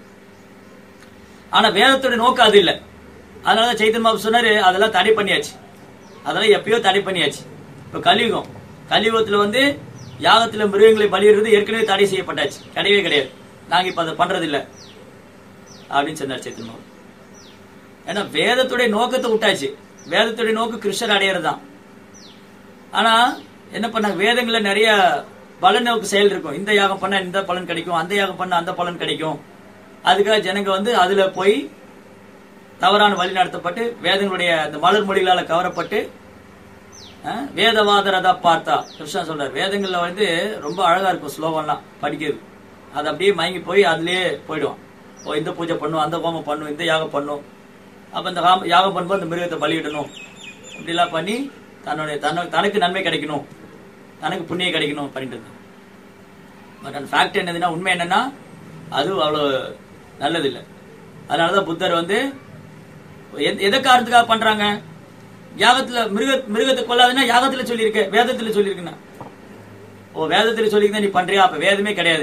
ஆனா வேதத்தோட நோக்கம் அது இல்ல அதனால சைத்தன் பாபு சொன்னாரு அதெல்லாம் தடை பண்ணியாச்சு அதெல்லாம் எப்பயோ தடை பண்ணியாச்சு இப்ப கலியுகம் கலியுகத்துல வந்து யாகத்துல மிருகங்களை பலியிடுறது ஏற்கனவே தடை செய்யப்பட்டாச்சு கிடையவே கிடையாது நாங்க இப்ப அதை பண்றது இல்ல அப்படின்னு சொன்னார் சைத்தன் பாபு ஏன்னா வேதத்துடைய நோக்கத்தை விட்டாச்சு வேதத்துடைய நோக்கம் கிருஷ்ணர் அடையிறது தான் ஆனா என்ன பண்ணாங்க வேதங்கள்ல நிறைய பலன் நோக்கு செயல் இருக்கும் இந்த யாகம் பண்ணா இந்த பலன் கிடைக்கும் அந்த யாகம் பண்ணா அந்த பலன் கிடைக்கும் அதுக்காக ஜனங்க வந்து அதுல போய் தவறான வழி நடத்தப்பட்டு வேதங்களுடைய அந்த மலர் மொழிகளால கவரப்பட்டு அஹ், வேதவாத ரதா பார்த்தா கிருஷ்ணன் சொல்றாரு வேதங்கள்ல வந்து ரொம்ப அழகா இருக்கும் ஸ்லோகம்லாம் படிக்கிறது அது அப்படியே மயங்கி போய் அதுலயே போயிடுவான் ஓ இந்த பூஜை பண்ணும் அந்த ஹோமம் பண்ணும் இந்த யாகம் பண்ணும் அப்ப இந்த ஹாம- யாகம் பண்ணும்போது இந்த மிருகத்தை பலியிடணும் இப்படிலாம் பண்ணி தன்னுடைய தன்ன தனக்கு நன்மை கிடைக்கணும் தனக்கு புண்ணியம் கிடைக்கணும் பண்ணிட்டு இருந்தான் பட் அந்த ஃபேக்ட் என்னதுன்னா உண்மை என்னன்னா அது அவ்வளோ நல்லது இல்லை அதனாலதான் புத்தர் வந்து எந்த- எதை காரணத்துக்காக பண்றாங்க யாகத்துல மிருக மிருகத்தை கொல்லாதுன்னா யாகத்துல சொல்லியிருக்க வேதத்துல சொல்லியிருக்குன்னா ஓ வேதத்துல சொல்லியிருந்தா நீ பண்றியா அப்ப வேதமே கிடையாது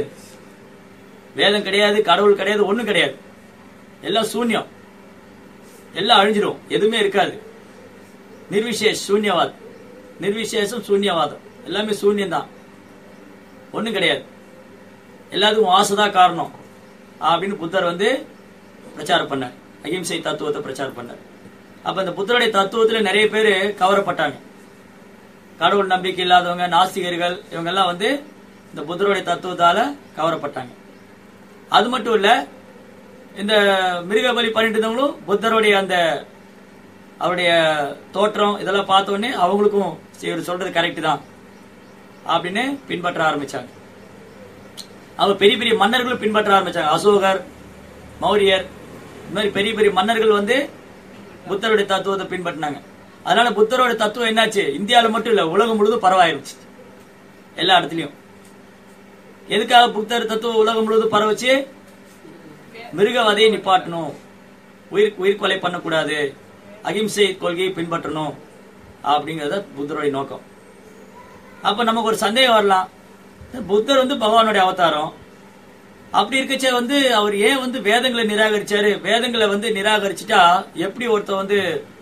வேதம் கிடையாது கடவுள் கிடையாது ஒண்ணும் கிடையாது எல்லாம் சூன்யம் எல்லாம் அழிஞ்சிரும் எதுவுமே இருக்காது நிர்விசேஷ் சூன்யவாத் நிர்விசேஷம் சூன்யவாதம் எல்லாமே சூன்யம் தான் ஒண்ணும் கிடையாது எல்லாத்துக்கும் ஆசைதான் காரணம் அப்படின்னு புத்தர் வந்து பிரச்சாரம் பண்ணார் அகிம்சை தத்துவத்தை பிரச்சாரம் பண்ணார் அப்ப இந்த புத்தருடைய தத்துவத்துல நிறைய பேர் கவரப்பட்டாங்க கடவுள் நம்பிக்கை இல்லாதவங்க நாஸ்திகர்கள் இவங்க எல்லாம் வந்து இந்த புத்தருடைய தத்துவத்தால கவரப்பட்டாங்க அது மட்டும் இல்ல இந்த மிருக பலி பண்ணிட்டு இருந்தவங்களும் புத்தருடைய அந்த அவருடைய தோற்றம் இதெல்லாம் பார்த்த உடனே அவங்களுக்கும் சரி, இவர் சொல்றது கரெக்ட் தான் அப்படின்னு பின்பற்ற ஆரம்பிச்சாங்க அவர் பெரிய பெரிய மன்னர்களும் பின்பற்ற ஆரம்பிச்சாங்க அசோகர் மௌரியர் இந்த மாதிரி பெரிய பெரிய மன்னர்கள் வந்து புத்தருடைய தத்துவத்தை பின்பற்றினாங்க அதனால புத்தருடைய தத்துவம் என்னாச்சு இந்தியாவில் மட்டும் இல்ல உலகம் முழுதும் பரவாயிருச்சு எல்லா இடத்துலயும் எதுக்காக புத்தர் தத்துவம் உலகம் முழுவதும் பரவச்சு மிருகவதையை நிப்பாட்டணும் உயிர் உயிர் கொலை பண்ணக்கூடாது அகிம்சை கொள்கையை பின்பற்றணும் அப்படிங்கறத புத்தருடைய நோக்கம் அப்ப நமக்கு ஒரு சந்தேகம் வரலாம் புத்தர் வந்து பகவானுடைய அவதாரம் அப்படி இருக்கச்ச வந்து அவர் ஏன் வந்து வேதங்களை நிராகரிச்சாரு வேதங்களை வந்து நிராகரிச்சுட்டா எப்படி ஒருத்தன் வந்து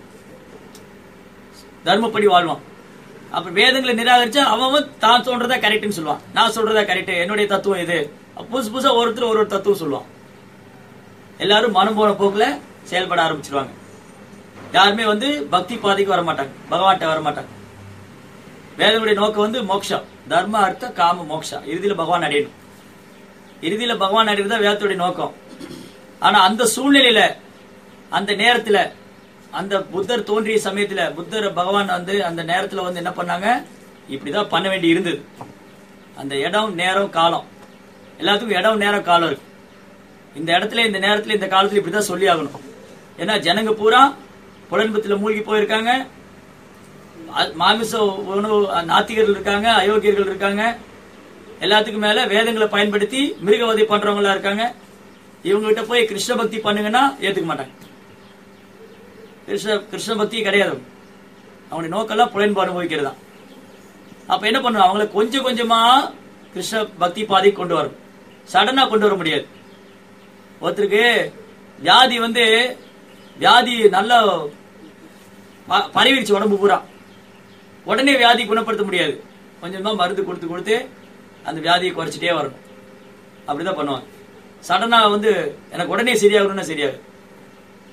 தர்மப்படி வாழ்வான் அப்ப வேதங்களை நிராகரிச்சா அவன் அவன் தான் சொல்றதா கரெக்ட்னு சொல்லுவான் நான் சொல்றதா கரெக்ட் என்னுடைய தத்துவம் இது அப்ப புதுசு புதுசா ஒருத்தர் ஒரு ஒரு தத்துவம் சொல்லுவான் எல்லாரும் மனம் போன போக்குல செயல்பட ஆரம்பிச்சிருவாங்க யாருமே வந்து பக்தி பாதைக்கு வர மாட்டாங்க பகவான்கிட்ட வர மாட்டாங்க வேதனுடைய நோக்கம் வந்து மோக்ஷா தர்ம அர்த்த காம மோக்ஷா இறுதியில பகவான் அடையணும் இறுதியில பகவான் அடையிறது தான் வேதத்துடைய நோக்கம் ஆனா அந்த சூழ்நிலையில அந்த நேரத்துல அந்த புத்தர் தோன்றிய சமயத்துல புத்தர் பகவான் வந்து அந்த நேரத்துல வந்து என்ன பண்ணாங்க இப்படிதான் பண்ண வேண்டி இருந்தது அந்த இடம் நேரம் காலம் எல்லாத்துக்கும் இடம் நேரம் காலம் இருக்கு இந்த இடத்துல இந்த நேரத்துல இந்த காலத்துல இப்படிதான் சொல்லி ஆகணும் ஏன்னா ஜனங்க பூரா புலன்பத்துல மூழ்கி போயிருக்காங்க அ- மாமிச உணவு நாத்திகர்கள் இருக்காங்க அயோக்கியர்கள் இருக்காங்க எல்லாத்துக்கும் மேல வேதங்களை பயன்படுத்தி மிருகவதை பண்றவங்களா இருக்காங்க இவங்க கிட்ட போய் கிருஷ்ண பக்தி பண்ணுங்கன்னா ஏத்துக்க மாட்டாங்க கிருஷ்ண கிருஷ்ண பக்தி கிடையாது அவங்களுடைய நோக்கெல்லாம் புலன்பு அனுபவிக்கிறது தான் அப்ப என்ன பண்ணுவோம் அவங்கள கொஞ்சம் கொஞ்சமா கிருஷ்ண பக்தி பாதை கொண்டு வரும் சடனா கொண்டு வர முடியாது ஒருத்தருக்கு வியாதி வந்து வியாதி நல்லா ப- பரவிடுச்சு உடம்பு பூரா உடனே வியாதி குணப்படுத்த முடியாது கொஞ்சமா மருந்து கொடுத்து கொடுத்து அந்த வியாதியை குறைச்சிட்டே வரணும் அப்படிதான் பண்ணுவாங்க சடனா வந்து எனக்கு உடனே சரியாகணும்னா சரியாகும்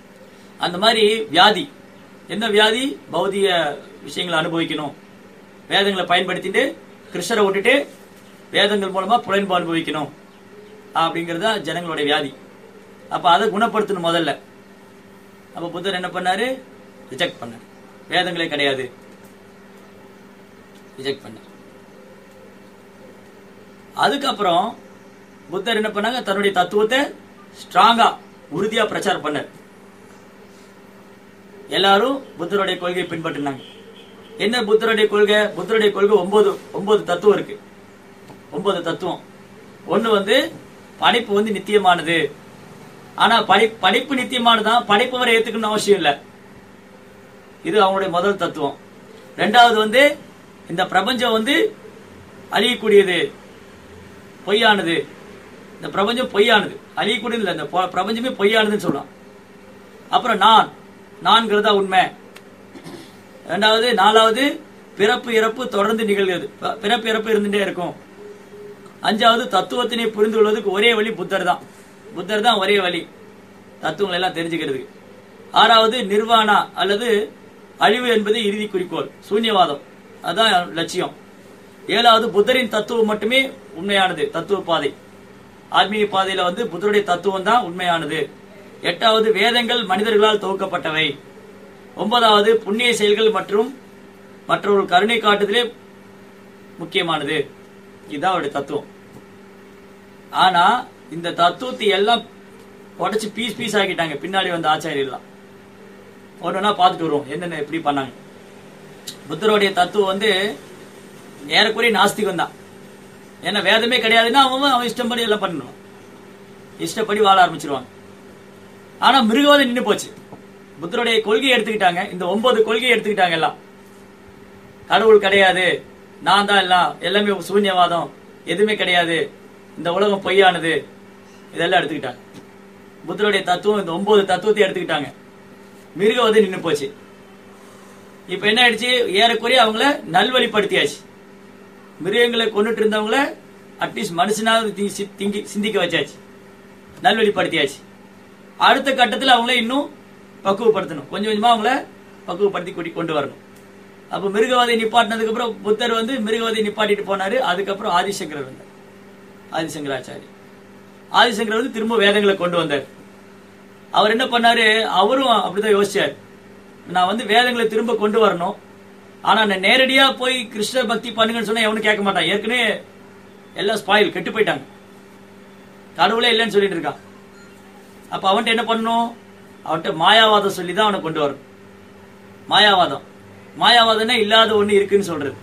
அந்த மாதிரி வியாதி என்ன வியாதி பௌதிக விஷயங்களை அனுபவிக்கணும் வேதங்களை பயன்படுத்திட்டு கிருஷ்ணரை விட்டுட்டு வேதங்கள் மூலமா புலன்பு அனுபவிக்கணும் அப்படிங்கிறது தான் ஜனங்களுடைய வியாதி அப்ப அதை குணப்படுத்தணும் முதல்ல அப்ப புத்தர் என்ன பண்ணாரு ரிஜெக்ட் பண்ணார் வேதங்களே கிடையாது ரிஜெக்ட் பண்ணார் அதுக்கப்புறம் புத்தர் என்ன பண்ணாங்க தன்னுடைய தத்துவத்தை ஸ்ட்ராங்கா உறுதியா பிரச்சாரம் பண்ணார் எல்லாரும் புத்தருடைய கொள்கையை பின்பற்றினாங்க என்ன புத்தருடைய கொள்கை புத்தருடைய கொள்கை ஒன்பது ஒன்பது தத்துவம் இருக்கு ஒன்பது தத்துவம் ஒண்ணு வந்து படைப்பு வந்து நித்தியமானது ஆனா படை படைப்பு நித்தியமானதான் படைப்பவரை ஏத்துக்கணும் அவசியம் இல்லை இது அவங்களுடைய முதல் தத்துவம் ரெண்டாவது வந்து இந்த பிரபஞ்சம் வந்து அழியக்கூடியது பொய்யானது இந்த பிரபஞ்சம் பொய்யானது அழியக்கூடியது இல்லை இந்த பொ- பிரபஞ்சமே பொய்யானதுன்னு சொல்லலாம் அப்புறம் நான் நான்கிறதா உண்மை ரெண்டாவது நாலாவது பிறப்பு இறப்பு தொடர்ந்து நிகழ்கிறது ப- பிறப்பு இறப்பு இருந்துட்டே இருக்கும் அஞ்சாவது தத்துவத்தினை புரிந்து கொள்வதற்கு ஒரே வழி புத்தர் தான் புத்தர் தான் ஒரே வழி தத்துவங்களை எல்லாம் தெரிஞ்சுக்கிறதுக்கு ஆறாவது நிர்வாணா அல்லது அழிவு என்பது இறுதி குறிக்கோள் சூன்யவாதம் அதான் லட்சியம் ஏழாவது புத்தரின் தத்துவம் மட்டுமே உண்மையானது தத்துவ பாதை ஆத்மீக பாதையில வந்து புத்தருடைய தத்துவம் தான் உண்மையானது எட்டாவது வேதங்கள் மனிதர்களால் தொகுக்கப்பட்டவை ஒன்பதாவது புண்ணிய செயல்கள் மற்றும் மற்றொரு கருணை காட்டுதலே முக்கியமானது இதுதான் அவருடைய தத்துவம் ஆனா இந்த தத்துவத்தை எல்லாம் உடைச்சு பீஸ் பீஸ் ஆக்கிட்டாங்க பின்னாடி வந்த ஆச்சாரியெல்லாம் ஒன்னா பார்த்துட்டு வருவோம் என்னென்ன எப்படி பண்ணாங்க புத்தருடைய தத்துவம் வந்து ஏறக்குறைய நாஸ்திகம் தான் ஏன்னா வேதமே கிடையாதுன்னா அவன் அவன் இஷ்டப்படி எல்லாம் பண்ணணும் இஷ்டப்படி வாழ ஆரம்பிச்சிருவாங்க ஆனா மிருகவாதம் நின்னு போச்சு புத்தருடைய கொள்கையை எடுத்துக்கிட்டாங்க இந்த ஒன்பது கொள்கையை எடுத்துக்கிட்டாங்க எல்லாம் கடவுள் கிடையாது நான் தான் எல்லாம் எல்லாமே சூன்யவாதம் எதுவுமே கிடையாது இந்த உலகம் பொய்யானது இதெல்லாம் எடுத்துக்கிட்டாங்க புத்தருடைய தத்துவம் இந்த ஒன்பது தத்துவத்தை எடுத்துக்கிட்டாங்க மிருகவாதம் நின்னு போச்சு இப்ப என்ன ஆயிடுச்சு ஏறக்குறைய அவங்கள நல்வழிப்படுத்தியாச்சு மிருகங்களை கொண்டுட்டு இருந்தவங்கள அட்லீஸ்ட் மனுஷனாவது தி- சி- திங்கி- சிந்திக்க வச்சாச்சு நல்வழிப்படுத்தியாச்சு அடுத்த கட்டத்துல அவங்கள இன்னும் பக்குவப்படுத்தணும் கொஞ்சம் கொஞ்சமா அவங்கள பக்குவப்படுத்தி கூட்டி கொண்டு வரணும் அப்ப மிருகவாதை நிப்பாட்டினதுக்கு அப்புறம் புத்தர் வந்து மிருகவாதை நிப்பாட்டிட்டு போனாரு அதுக்கப்புறம் ஆதிசங்கரர் வந்தார் ஆதிசங்கராச்சாரி ஆதிசங்கரர் வந்து திரும்ப வேதங்களை கொண்டு வந்தார் அவர் என்ன பண்ணாரு அவரும் அப்படிதான் யோசிச்சார் நான் வந்து வேதங்களை திரும்ப கொண்டு வரணும் ஆனா நான் நேரடியா போய் கிருஷ்ண பக்தி பண்ணுங்கன்னு சொன்னா எவனும் கேட்க மாட்டான் ஏற்கனவே எல்லாம் ஸ்பாயில் கெட்டு போயிட்டாங்க கடவுளே இல்லைன்னு சொல்லிட்டு இருக்கான் அப்ப அவன்கிட்ட என்ன பண்ணணும் அவன்கிட்ட மாயாவாதம் சொல்லி தான் அவனை கொண்டு வரணும் மாயாவாதம் மாயாவாதம்னா இல்லாத ஒண்ணு இருக்குன்னு சொல்றது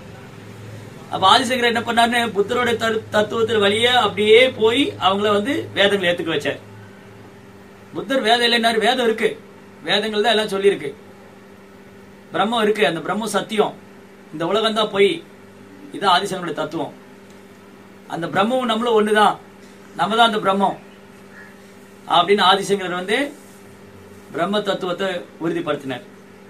அப்ப ஆதிசங்கரர் என்ன பண்ணாருன்னு புத்தரோட தரு- தத்துவத்தின் வழியே அப்படியே போய் அவங்கள வந்து வேதங்களை ஏத்துக்க வச்சார் புத்தர் வேதம் இல்லைன்னாரு வேதம் இருக்கு வேதங்கள் தான் எல்லாம் சொல்லியிருக்கு பிரம்மம் இருக்கு அந்த பிரம்மம் சத்தியம் இந்த உலகம் தான் பொய் இதுதான் ஆதிசங்கருடைய தத்துவம் அந்த பிரம்மமும் நம்மளும் ஒண்ணுதான் நம்ம தான் அந்த பிரம்மம் அப்படின்னு ஆதிசங்கரர் வந்து பிரம்ம தத்துவத்தை உறுதிப்படுத்தினார்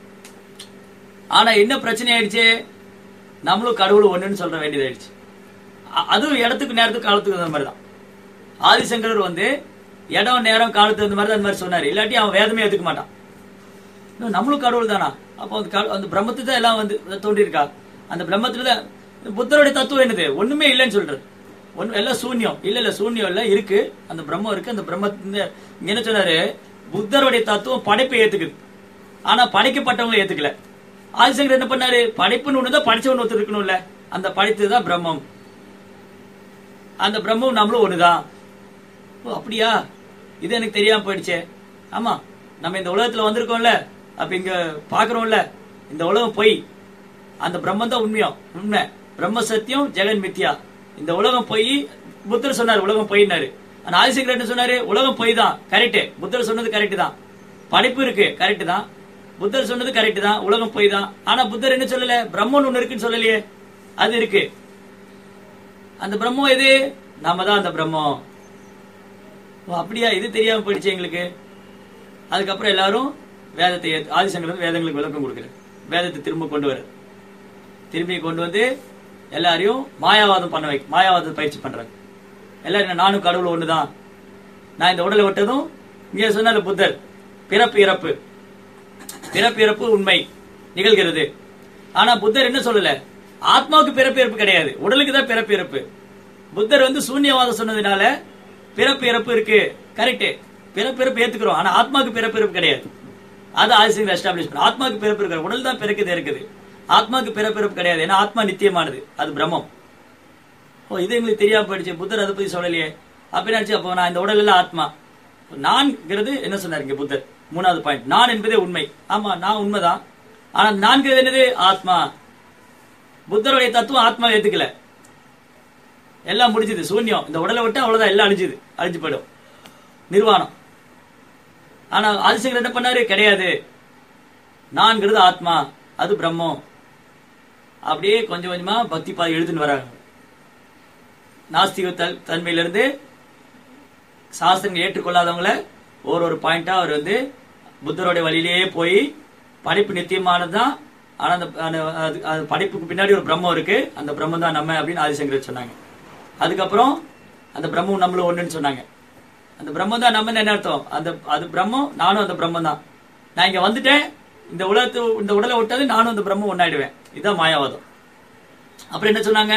ஆனா என்ன பிரச்சனை ஆயிடுச்சு நம்மளும் கடவுள் ஒண்ணுன்னு சொல்ற வேண்டியதாயிடுச்சு அ- அதுவும் இடத்துக்கு நேரத்துக்கு காலத்துக்கு அந்த மாதிரி தான் ஆதிசங்கரர் வந்து இடம் நேரம் காலத்துக்கு அந்த மாதிரி தான் அந்த மாதிரி சொன்னாரு இல்லாட்டி அவன் வேதமே ஏத்துக்க மாட்டான் இன்னும் நம்மளும் கடவுள் தானா அப்போ அந்த கட- அந்த பிரம்மத்து தான் எல்லாம் வந்து தோன்றியிருக்கா அந்த பிரம்மத்துல தான் புத்தருடைய தத்துவம் என்னது ஒண்ணுமே இல்லைன்னு சொல்றது ஒண்ணு எல்லாம் சூன்யம் இல்ல இல்ல சூன்யம் இல்ல இருக்கு அந்த பிரம்மம் இருக்கு அந்த பிரம்ம இந்த- இங்க என்ன சொன்னாரு புத்தருடைய தத்துவம் படைப்பை ஏத்துக்குது ஆனா படைக்கப்பட்டவங்களை ஏத்துக்கல ஆதிசங்கர் என்ன பண்ணாரு படைப்புன்னு ஒண்ணுதான் படைச்சவன் ஒருத்தர் இருக்கணும்ல அந்த படைத்ததுதான் பிரம்மம் அந்த பிரம்மம் நம்மளும் ஒண்ணுதான் ஓ அப்படியா இது எனக்கு தெரியாம போயிடுச்சே ஆமா நம்ம இந்த உலகத்துல வந்திருக்கோம்ல அப்ப இங்க பாக்குறோம்ல இந்த உலகம் பொய் அந்த பிரம்மம் தான் உண்மையும் உண்மை பிரம்ம சத்தியம் ஜெகன் மித்யா இந்த உலகம் பொய் புத்தர் சொன்னார் உலகம் பொய்னாரு ஆனா ஆதிசங்கர் என்ன சொன்னாரு உலகம் பொய் தான் கரெக்ட் புத்தர் சொன்னது கரெக்ட் தான் படைப்பு இருக்கு கரெக்ட் தான் புத்தர் சொன்னது கரெக்ட் தான் உலகம் பொய் தான் ஆனா புத்தர் என்ன சொல்லல பிரம்மன் ஒண்ணு இருக்குன்னு சொல்லலையே அது இருக்கு அந்த பிரம்மம் எது நாம தான் அந்த பிரம்மம் ஓ அப்படியா இது தெரியாம போயிடுச்சு எங்களுக்கு அதுக்கப்புறம் எல்லாரும் வேதத்தை ஏத்து- ஆதிசங்கர் வந்து வேதங்களுக்கு விளக்கம் கொடுக்குறாரு வேதத்தை திரும்ப கொண்டு வர திரும்பி கொண்டு வந்து எல்லாரையும் மாயாவாதம் பண்ண வை மாயாவாதம் பயிற்சி பண்றாங்க எல்லாரும் என்ன, நானும் கடவுள் ஒண்ணுதான் நான் இந்த உடலை விட்டதும் இங்க சொன்னாரு புத்தர் பிறப்பு இறப்பு பிறப்பு இறப்பு உண்மை நிகழ்கிறது ஆனா புத்தர் என்ன சொல்லல ஆத்மாவுக்கு பிறப்பு இறப்பு கிடையாது உடலுக்கு தான் பிறப்பு இறப்பு புத்தர் வந்து சூன்யவாதம் சொன்னதுனால பிறப்பு இறப்பு இருக்கு கரெக்ட் பிறப்பு இறப்பு ஏத்துக்கிறோம் ஆனா ஆத்மாவுக்கு பிறப்பு இறப்பு கிடையாது அது ஆதிசங்கர் எஸ்டாப்ளிஷ் பண்ண ஆத்மாவுக்கு பிறப்பு இருக்கிற உடல் தான் பிறக்குது இருக்குது ஆத்மாவுக்கு பிறப்பு இறப்பு கிடையாது ஏன்னா ஆத்மா நித்தியமானது அது பிரம்மம் ஓ இது எங்களுக்கு தெரியாம போயிடுச்சு புத்தர் அதை பத்தி சொல்லலையே அப்ப என்னாச்சு அப்போ நான் இந்த உடல் எல்லாம் ஆத்மா நான்கிறது என்ன சொன்னார் இங்க புத்தர் மூணாவது பாயிண்ட் நான் என்பதே உண்மை ஆமா நான் உண்மைதான் ஆனா நான்கிறது என்னது ஆத்மா புத்தருடைய தத்துவம் ஆத்மா ஏத்துக்கல எல்லாம் முடிஞ்சது சூன்யம் இந்த உடலை விட்டு அவ்வளவுதான் எல்லாம் அழிஞ்சுது அழிஞ்சு போயிடும் நிர்வாணம் ஆனா ஆதிசங்கர் என்ன பண்ணாரு கிடையாது நான்கிறது ஆத்மா அது பிரம்மம் அப்படியே கொஞ்சம் கொஞ்சமா பக்தி பாதை எழுதுன்னு வராங்க நாஸ்திக தல்- தன்மையிலிருந்து சாஸ்திரங்கள் ஏற்றுக்கொள்ளாதவங்கள ஒரு ஒரு பாயிண்டா அவர் வந்து புத்தருடைய வழியிலேயே போய் படைப்பு நித்தியமானதுதான் ஆனா அந்த அந்த- அது- அது படைப்புக்கு பின்னாடி ஒரு பிரம்மம் இருக்கு அந்த பிரம்மம் தான் நம்ம அப்படின்னு ஆதிசங்கர் சொன்னாங்க அதுக்கப்புறம் அந்த பிரம்மம் நம்மளும் ஒண்ணுன்னு சொன்னாங்க அந்த பிரம்மம் தான் நம்ம என்ன அர்த்தம் அந்த அது பிரம்மம் நானும் அந்த பிரம்மம் தான் நான் இங்க வந்துட்டேன் இந்த உலகத்து இந்த உடலை விட்டாது நானும் அந்த பிரம்மம் ஒன்னாயிடுவேன் இதுதான் மாயாவாதம் அப்புறம் என்ன சொன்னாங்க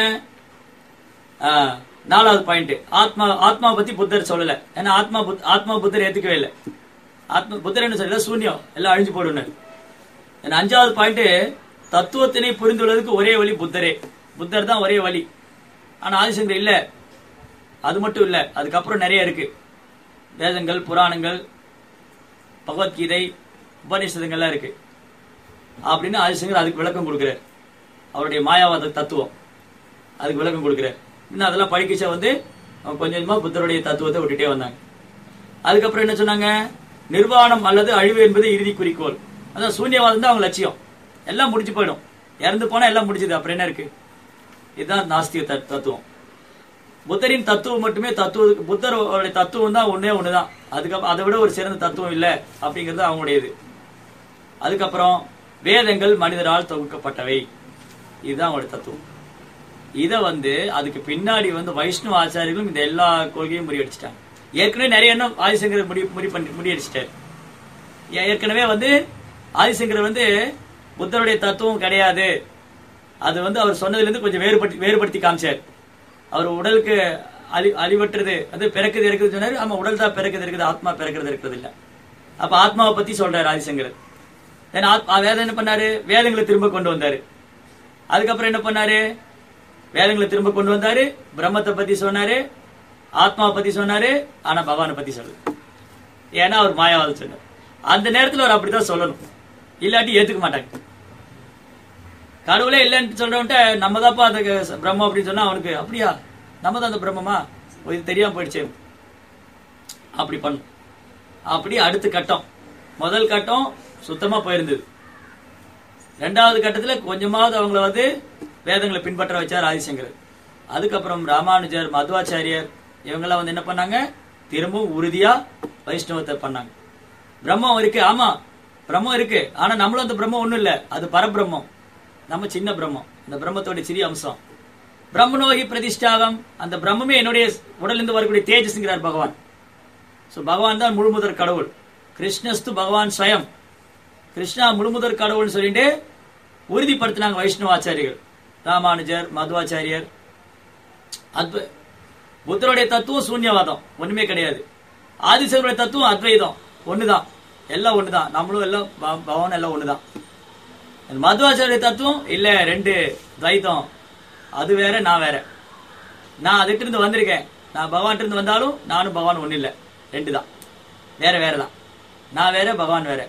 ஆ, நாலாவது பாயிண்ட் ஆத்மா ஆத்மா பத்தி புத்தர் சொல்லல ஏன்னா ஆத்மா புத்- ஆத்மா புத்தர் ஏத்துக்கவே இல்லை ஆத்மா புத்தர் என்ன சொல்லல சூன்யம் எல்லாம் அழிஞ்சு போடுன்னு ஏன்னா அஞ்சாவது பாயிண்ட் தத்துவத்தினை புரிந்துள்ளதுக்கு ஒரே வழி புத்தரே புத்தர் தான் ஒரே வழி ஆனா ஆதிசங்கர் இல்ல அது மட்டும் இல்ல அதுக்கப்புறம் நிறைய இருக்கு வேதங்கள் புராணங்கள் பகவத்கீதை உபநிஷதங்கள்லாம் இருக்கு அப்படின்னு ஆதிசங்கர் அதுக்கு விளக்கம் கொடுக்கிறார் அவருடைய மாயாவாத தத்துவம் அதுக்கு விளக்கம் கொடுக்கிறார் இன்னும் அதெல்லாம் படிக்கச்ச வந்து அவங்க கொஞ்சம் கொஞ்சமா புத்தருடைய தத்துவத்தை விட்டுட்டே வந்தாங்க அதுக்கப்புறம் என்ன சொன்னாங்க நிர்வாணம் அல்லது அழிவு என்பது இறுதி குறிக்கோள் அதான் சூன்யவாதம் தான் அவங்க லட்சியம் எல்லாம் முடிஞ்சு போயிடும் இறந்து போனா எல்லாம் முடிஞ்சது அப்புறம் என்ன இருக்கு இதுதான் நாஸ்திக தத்- தத்துவம் புத்தரின் தத்துவம் மட்டுமே தத்துவ புத்தருடைய தத்துவம் தான் ஒண்ணே ஒண்ணுதான் அதுக்கப்புறம் அதை விட ஒரு சிறந்த தத்துவம் இல்ல அப்படிங்கிறது அவங்களுடையது அதுக்கப்புறம் வேதங்கள் மனிதரால் தொகுக்கப்பட்டவை இதுதான் அவங்களுடைய தத்துவம் இத வந்து அதுக்கு பின்னாடி வந்து வைஷ்ணவ ஆச்சாரியர்களும் இந்த எல்லா கொள்கையும் முறியடிச்சிட்டாங்க ஏற்கனவே நிறைய எண்ணம் ஆதிசங்கர் முடி முடி பண்ணி முறியடிச்சிட்டாரு ஏ- ஏற்கனவே வந்து ஆதிசங்கர் வந்து புத்தருடைய தத்துவம் கிடையாது அது வந்து அவர் சொன்னதுல இருந்து கொஞ்சம் வேறுபடுத்தி வேறுபடுத்தி காமிச்சார் அவர் உடலுக்கு அழி அழிவற்றது அது பிறக்குது இருக்குது சொன்னாரு ஆமா உடல் தான் பிறக்குது இருக்குது ஆத்மா பிறக்கிறது இருக்கிறது இல்ல அப்ப ஆத்மாவை பத்தி சொல்றாரு ஆதிசங்கர் Then ஆத்- ஆ, வேதம் என்ன பண்ணாரு வேதங்களை திரும்ப கொண்டு வந்தாரு அதுக்கப்புறம் என்ன பண்ணாரு வேதங்களை திரும்ப கொண்டு வந்தாரு பிரம்மத்தை பத்தி சொன்னாரு ஆத்மாவை பத்தி சொன்னாரு ஆனா பகவானை பத்தி சொல்லல ஏன்னா அவர் மாயாவாதம் சொன்னார் அந்த நேரத்துல அவர் அப்படித்தான் சொல்லணும் இல்லாட்டி ஏத்துக்க மாட்டாங்க கடவுளே இல்லைன்னு சொல்றவன்ட்ட நம்ம தான்ப்பா அந்த க- பிரம்மம் அப்படின்னு சொன்னா அவனுக்கு அப்படியா நம்ம தான் அந்த பிரம்மமா ஓ, இது தெரியாம போயிடுச்சு அப்படி பண்ணும் அப்படி அடுத்த கட்டம் முதல் கட்டம் சுத்தமா போயிருந்தது ரெண்டாவது கட்டத்துல கொஞ்சமாவது அவங்கள வந்து வேதங்களை பின்பற்ற வச்சார் ஆதிசங்கர் அதுக்கப்புறம் ராமானுஜர் மத்வாச்சாரியர் இவங்கெல்லாம் வந்து என்ன பண்ணாங்க திரும்பவும் உறுதியா வைஷ்ணவத்தை பண்ணாங்க பிரம்மம் இருக்கு ஆமா பிரம்மம் இருக்கு ஆனா நம்மளும் அந்த பிரம்மம் ஒண்ணும் இல்ல அது பரபிரம்மம் நம்ம சின்ன பிரம்மம் அந்த பிரம்மத்தோட சிறிய அம்சம் பிரம்மனோகி பிரதிஷ்டாகம் அந்த பிரம்மமே என்னுடைய உடலிருந்து இருந்து வரக்கூடிய தேஜஸ்ங்கிறார் பகவான் சோ பகவான் தான் முழுமுதற் கடவுள் கிருஷ்ணஸ்து பகவான் ஸ்வயம் கிருஷ்ணா முழுமுதற் கடவுள்னு சொல்லிட்டு உறுதிப்படுத்தினாங்க வைஷ்ணவாச்சாரியர்கள் ராமானுஜர் மதுவாச்சாரியர் அத்வ புத்தருடைய தத்துவம் சூன்யவாதம் ஒண்ணுமே கிடையாது ஆதிசங்கருடைய தத்துவம் அத்வைதம் ஒண்ணுதான் எல்லாம் ஒண்ணுதான் நம்மளும் எல்லாம் ப- பகவான் எல்லாம் ஒண்ணுதான் மதுவாச்சாரிய தத்துவம் இல்ல ரெண்டு துவைத்தம் அது வேற நான் வேற நான் அதுட்டு இருந்து வந்திருக்கேன் நான் பகவான் இருந்து வந்தாலும் நானும் பகவான் ஒண்ணு இல்ல ரெண்டு தான் வேற வேற தான் நான் வேற பகவான் வேற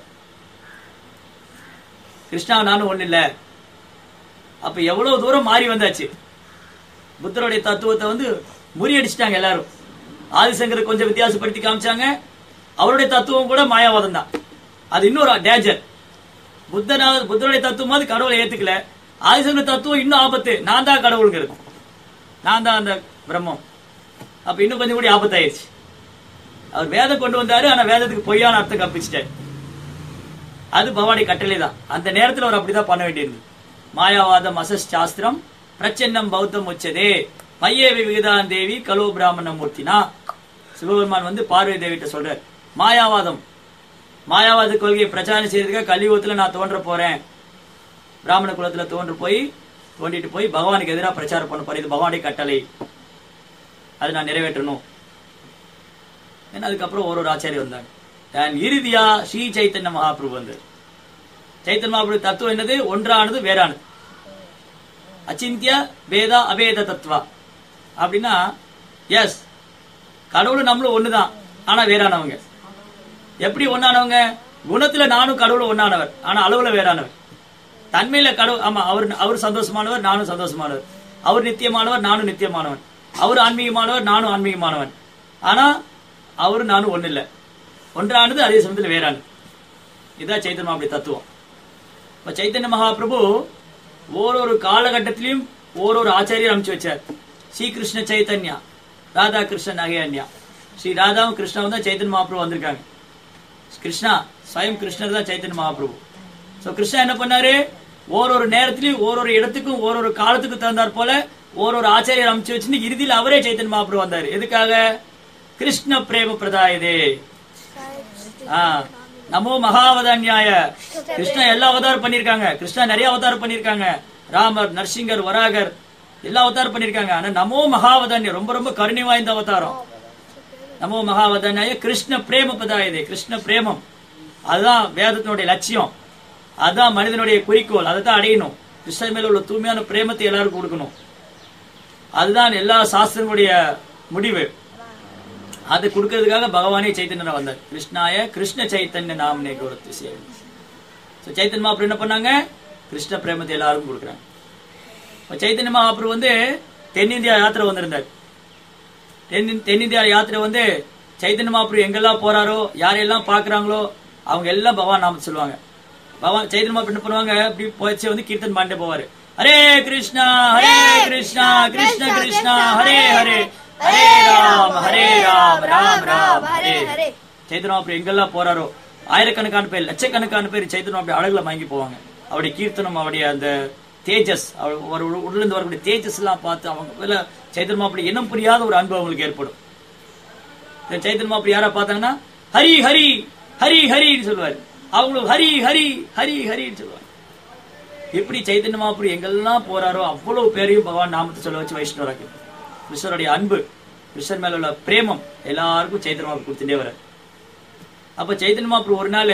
கிருஷ்ணா நானும் ஒண்ணு இல்ல அப்ப எவ்வளவு தூரம் மாறி வந்தாச்சு புத்தருடைய தத்துவத்தை வந்து முறியடிச்சிட்டாங்க எல்லாரும் ஆதிசங்கர் கொஞ்சம் வித்தியாசப்படுத்தி காமிச்சாங்க அவருடைய தத்துவம் கூட மாயாவாதம் தான் அது இன்னொரு டேஞ்சர் புத்தனா புத்தருடைய தத்துவமாவது கடவுளை ஏத்துக்கல ஆதிசங்கர் தத்துவம் இன்னும் ஆபத்து நான் தான் கடவுளுங்கிறது நான் தான் அந்த பிரம்மம் அப்ப இன்னும் கொஞ்சம் கூட ஆபத்தாயிருச்சு அவர் வேதம் கொண்டு வந்தாரு ஆனா வேதத்துக்கு பொய்யான அர்த்தம் கற்பிச்சிட்டாரு அது பவானி கட்டளை தான் அந்த நேரத்துல அவர் அப்படிதான் பண்ண வேண்டியிருந்தது மாயாவாதம் அசஸ் சாஸ்திரம் பிரச்சன்னம் பௌத்தம் உச்சதே மையே விகிதான் தேவி கலோ பிராமண மூர்த்தினா சிவபெருமான் வந்து பார்வதி தேவிட்ட சொல்றார் மாயாவாதம் மாயாவாத கொள்கையை பிரச்சாரம் செய்யறதுக்காக கலியுகத்துல நான் தோன்ற போறேன் பிராமண குலத்துல தோன்று போய் தோண்டிட்டு போய் பகவானுக்கு எதிராக பிரச்சாரம் பண்ண போறேன் இது பகவானுடைய கட்டளை அது நான் நிறைவேற்றணும் ஏன்னா அதுக்கப்புறம் ஒரு ஒரு ஆச்சாரியர் வந்தாங்க And இறுதியா ஸ்ரீ சைத்தன்ய மகாபிரபு வந்தார் சைத்தன்ய மகாபிரபு தத்துவம் என்னது ஒன்றானது வேறானது அச்சிந்திய வேதா அபேத தத்துவா அப்படின்னா எஸ் கடவுள் நம்மளும் ஒண்ணுதான் ஆனா வேறானவங்க எப்படி ஒண்ணானவங்க குணத்துல நானும் கடவுள் ஒண்ணானவர் ஆனா அளவுல வேறானவர் தன்மையில கடவுள் ஆமா அவர் அவர் சந்தோஷமானவர் நானும் சந்தோஷமானவர் அவர் நித்தியமானவர் நானும் நித்தியமானவன் அவர் ஆன்மீகமானவர் நானும் ஆன்மீகமானவன் ஆனா அவரு நானும் ஒண்ணு இல்ல ஒன்றானது அதே சமயத்துல வேறானது இதுதான் சைத்தன்ய அப்படி தத்துவம் இப்ப சைத்தன்ய மகாபிரபு ஓரொரு காலகட்டத்திலையும் ஓரொரு ஆச்சாரியர் அனுப்பிச்சு வச்சார் ஸ்ரீ கிருஷ்ண சைத்தன்யா ராதா கிருஷ்ண நகையன்யா ஸ்ரீ ராதாவும் கிருஷ்ணாவும் தான் சைத்தன்ய மகாபிரபு வந்திருக்காங்க கிருஷ்ணா ஸ்வயம் கிருஷ்ணர் தான் சைத்தன்ய மகாபிரபு சோ கிருஷ்ணா என்ன பண்ணாரு ஓரொரு நேரத்திலையும் ஓரொரு இடத்துக்கும் ஓரொரு காலத்துக்கும் தகுந்தாற் போல ஓரொரு ஆச்சாரியர் அமைச்சு வச்சுன்னு இறுதியில் அவரே சைத்தன்ய மகாபிரபு வந்தாரு எதுக்காக கிருஷ்ண பிரேம பிரதாயதே ஆ, நமோ மகாவதான்யாய கிருஷ்ணா எல்லா அவதாரம் பண்ணிருக்காங்க கிருஷ்ணா நிறைய அவதாரம் பண்ணிருக்காங்க ராமர் நரசிங்கர் வராகர் எல்லா அவதாரம் பண்ணிருக்காங்க ஆனா நமோ மகாவதான்ய ரொம்ப ரொம்ப கருணை வாய்ந்த அவதாரம் நமோ மகாவதான்யாய கிருஷ்ண பிரேம பதாயதே கிருஷ்ண பிரேமம் அதுதான் வேதத்தினுடைய லட்சியம் அதுதான் மனிதனுடைய குறிக்கோள் அதை தான் அடையணும் கிருஷ்ணன் மேல உள்ள தூய்மையான பிரேமத்தை எல்லாருக்கும் கொடுக்கணும் அதுதான் எல்லா சாஸ்திரங்களுடைய முடிவு அது கொடுக்கறதுக்காக பகவானே சைத்தன்யரா வந்தார் கிருஷ்ணாய கிருஷ்ண சைத்தன்ய நாமனே கௌரத்து சேவை So, சைத்தன்ய மகாபுரம் என்ன பண்ணாங்க கிருஷ்ண பிரேமத்தை எல்லாருக்கும் கொடுக்குறாங்க இப்ப சைத்தன்ய மகாபுரம் வந்து தென்னிந்தியா யாத்திரை வந்திருந்தார் தென் தென்னிந்தியா யாத்திரை வந்து சைத்தன்ய மகாபுரம் எங்கெல்லாம் போறாரோ யாரெல்லாம் பாக்குறாங்களோ அவங்க எல்லாம் பகவான் நாம சொல்லுவாங்க பகவான் சைத்தன்ய மகாபுரம் என்ன பண்ணுவாங்க அப்படி போச்சு வந்து கீர்த்தன் பாண்டே போவாரு ஹரே கிருஷ்ணா ஹரே கிருஷ்ணா கிருஷ்ண கிருஷ்ணா ஹரே ஹரே ஹரே ராம் ஹரே ராம் ராம் ராம் ஹரே ஹரே சைத்தன்ய மகாபுரம் எங்கெல்லாம் போறாரோ ஆயிரக்கணக்கான பேர் லட்சக்கணக்கான பேர் சைத்தன்ய அப்படி அழகுல வாங்கி போவாங்க அவருடைய கீர்த்தனம் அவருடைய அந்த தேஜஸ் அவர் ஒரு உள்ள இருந்து வரக்கூடிய தேஜஸ் எல்லாம் பார்த்து அவங்க மேல சைத்தன்ய அப்படி இனம் புரியாத ஒரு அன்பு அவங்களுக்கு ஏற்படும் இந்த சைத்தன்ய மாப்பிள்ளை யாரா பார்த்தாங்கன்னா ஹரி ஹரி ஹரி ஹரின்னு சொல்லுவாரு அவங்களும் ஹரி ஹரி ஹரி ஹரின்னு சொல்லுவாங்க எப்படி சைத்தன்ய மாப்பிள்ளை எங்கெல்லாம் போறாரோ அவ்வளவு பேரையும் பகவான் நாமத்தை சொல்ல வச்சு வைஷ்ணவராக்கு கிருஷ்ணருடைய அன்பு கிருஷ்ணர் மேல உள்ள பிரேமம் எல்லாருக்கும் சைத்தன்ய மாப்பு கொடுத்துட்டே வர அப்ப சைத்தன்ய மாப்பு ஒரு நாள்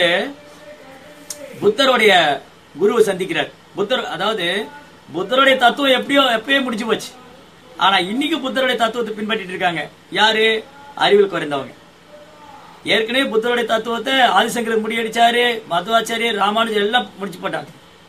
புத்தருடைய குருவை சந்திக்கிறார் புத்தர் அதாவது புத்தருடைய தத்துவம் எப்படியோ எப்பயே முடிஞ்சு போச்சு ஆனா இன்னைக்கு புத்தருடைய தத்துவத்தை பின்பற்றிட்டு இருக்காங்க யாரு அறிவில் குறைந்தவங்க ஏற்கனவே புத்தருடைய தத்துவத்தை ஆதிசங்கர் முடியடிச்சாரு மதுவாச்சாரியர் ராமானுஜர் எல்லாம் முடிச்சு போட்டாங்க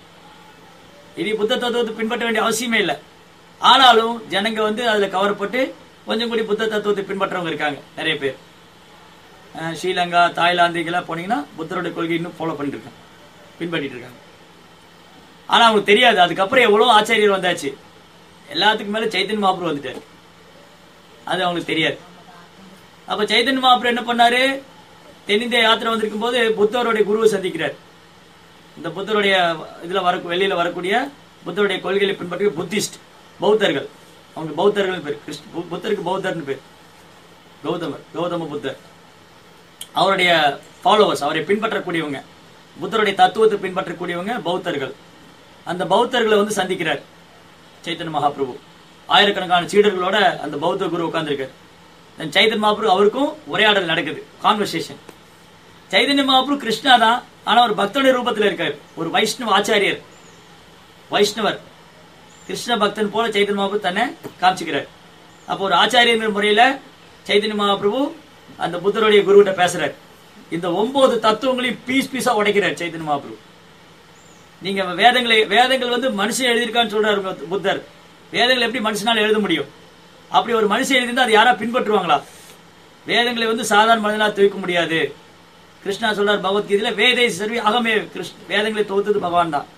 இனி புத்த தத்துவத்தை பின்பற்ற வேண்டிய அவசியமே இல்லை ஆனாலும் ஜனங்க வந்து அதுல கவரப்பட்டு கொஞ்சம் கூடி புத்த தத்துவத்தை பின்பற்றவங்க இருக்காங்க நிறைய பேர் அஹ் ஸ்ரீலங்கா தாய்லாந்து இதெல்லாம் போனீங்கன்னா புத்தருடைய கொள்கை இன்னும் ஃபாலோ பண்ணிட்டு இருக்காங்க பின்பற்றிட்டு இருக்காங்க ஆனா அவங்களுக்கு தெரியாது அதுக்கப்புறம் எவ்வளவு ஆச்சாரியர் வந்தாச்சு எல்லாத்துக்கும் மேல சைத்தன்ய மகாபுரம் வந்துட்டாரு அது அவங்களுக்கு தெரியாது அப்ப சைத்தன்ய மகாபுரம் என்ன பண்ணாரு தென்னிந்திய யாத்திரை வந்திருக்கும் போது புத்தருடைய குருவை சந்திக்கிறார் இந்த புத்தருடைய இதுல வர வெளியில வரக்கூடிய புத்தருடைய கொள்கைகளை பின்பற்றி புத்திஸ்ட் பௌத்தர்கள் அவங்க பௌத்தர்கள் பேர் கிருஷ்ண பு- புத்தருக்கு பௌத்தர்னு பேர் கௌதமர் கௌதம புத்தர் அவருடைய ஃபாலோவர்ஸ் அவரை பின்பற்றக்கூடியவங்க புத்தருடைய தத்துவத்தை பின்பற்றக்கூடியவங்க பௌத்தர்கள் அந்த பௌத்தர்களை வந்து சந்திக்கிறார் சைத்தன்ய மகாபிரபு ஆயிரக்கணக்கான சீடர்களோட அந்த பௌத்த குரு உட்கார்ந்திருக்காரு Then சைத்தன்ய மகாபிரபு அவருக்கும் உரையாடல் நடக்குது கான்வர்சேஷன் சைதன்ய மகாபிரபு கிருஷ்ணா தான் ஆனா ஒரு பக்தனுடைய ரூபத்துல இருக்காரு ஒரு வைஷ்ணவ ஆச்சாரியர் வைஷ்ணவர் கிருஷ்ண பக்தன் போல சைதன்ய மகாபிரபு தன்னை காமிச்சுக்கிறார் அப்போ ஒரு ஆச்சாரியர் முறையில சைதன்ய மகாபிரபு அந்த புத்தருடைய குருவிட்ட பேசுறார் இந்த ஒன்பது தத்துவங்களையும் பீஸ் பீஸா உடைக்கிறார் சைதன்ய மகாபிரபு நீங்க வேதங்களை வேதங்கள் வந்து மனுஷன் எழுதியிருக்கான்னு சொல்றாரு உங்க புத்தர் வேதங்களை எப்படி மனுஷனால எழுத முடியும் அப்படி ஒரு மனுஷன் எழுதியிருந்தா அது யாரா பின்பற்றுவாங்களா வேதங்களை வந்து சாதாரண மனிதனால் துவைக்க முடியாது கிருஷ்ணா சொல்றார் பகவத்கீதையில வேதை சர்வி அகமே கிருஷ்ண வேதங்களை தொகுத்தது பகவான் தான்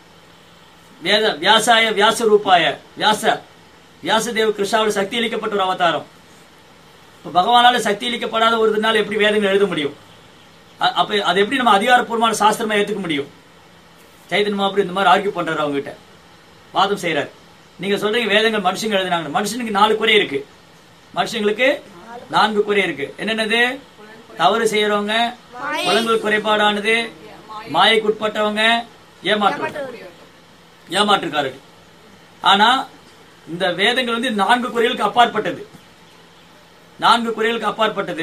வேத வியாசாய வியாச ரூபாய வியாச வியாசதேவ கிருஷ்ணாவோட சக்தி அளிக்கப்பட்ட ஒரு அவதாரம் இப்ப பகவானால சக்தி அளிக்கப்படாத ஒரு நாள் எப்படி வேதங்கள் எழுத முடியும் அ- அப்ப அது எப்படி நம்ம அதிகாரப்பூர்வமான சாஸ்திரமா ஏத்துக்க முடியும் சைத்தன்ய மகாபுரம் இந்த மாதிரி ஆர்கியூ பண்றாரு அவங்க கிட்ட வாதம் செய்யறாரு நீங்க சொல்றீங்க வேதங்கள் மனுஷங்க எழுதுனாங்க மனுஷனுக்கு நாலு குறை இருக்கு மனுஷங்களுக்கு நான்கு குறை இருக்கு என்னென்னது தவறு செய்யறவங்க குழந்தைகள் குறைபாடானது மாயைக்குட்பட்டவங்க ஏமாற்று ஏமாற்றுக்காரர்கள் ஆனா இந்த வேதங்கள் வந்து நான்கு குறைகளுக்கு அப்பாற்பட்டது நான்கு குறைகளுக்கு அப்பாற்பட்டது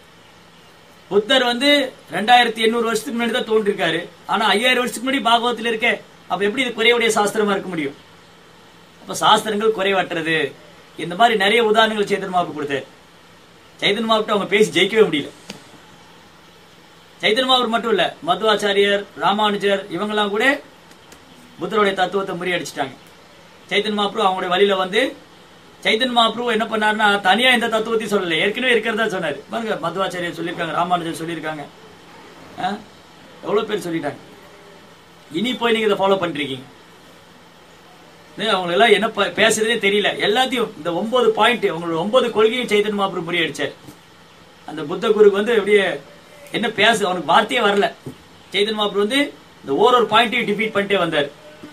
புத்தர் வந்து ரெண்டாயிரத்தி எண்ணூறு வருஷத்துக்கு முன்னாடி தான் தோன்றிருக்காரு ஆனா ஐயாயிரம் வருஷத்துக்கு முன்னாடி பாகவத்தில் இருக்கே அப்ப எப்படி இது குறைவுடைய சாஸ்திரமா இருக்க முடியும் அப்ப சாஸ்திரங்கள் குறைவற்றது இந்த மாதிரி நிறைய உதாரணங்கள் சைத்தன் மாவுக்கு கொடுத்தாரு சைத்தன் மாவுக்கு அவங்க பேசி ஜெயிக்கவே முடியல சைத்தன் மாவு மட்டும் இல்ல மதுவாச்சாரியர் ராமானுஜர் இவங்கெல்லாம் கூட புத்தருடைய தத்துவத்தை முறியடிச்சிட்டாங்க சைத்தன் மகாப்ரூ அவங்களுடைய வழியில வந்து சைத்தன் மகாப்ரூ என்ன பண்ணாருன்னா தனியா இந்த தத்துவத்தையும் சொல்லல ஏற்கனவே இருக்கிறதா சொன்னாரு பாருங்க மதுவாச்சாரியர் சொல்லியிருக்காங்க ராமானுஜர் சொல்லியிருக்காங்க ஆ? எவ்வளவு பேர் சொல்லிட்டாங்க இனி போய் நீங்க இதை ஃபாலோ பண்ணிருக்கீங்க அவங்க எல்லாம் என்ன ப- பேசுறதே தெரியல எல்லாத்தையும் இந்த ஒன்பது பாயிண்ட் அவங்களோட ஒன்பது கொள்கையும் சைத்தன் மகாப்ரூ முறியடிச்சார் அந்த புத்த குருக்கு வந்து அப்படியே என்ன பேசு அவனுக்கு வார்த்தையே வரல சைத்தன் மகாப்ரூ வந்து இந்த ஓரொரு பாயிண்ட்டையும் டிஃபீட் பண்ணிட்டே வந்தார்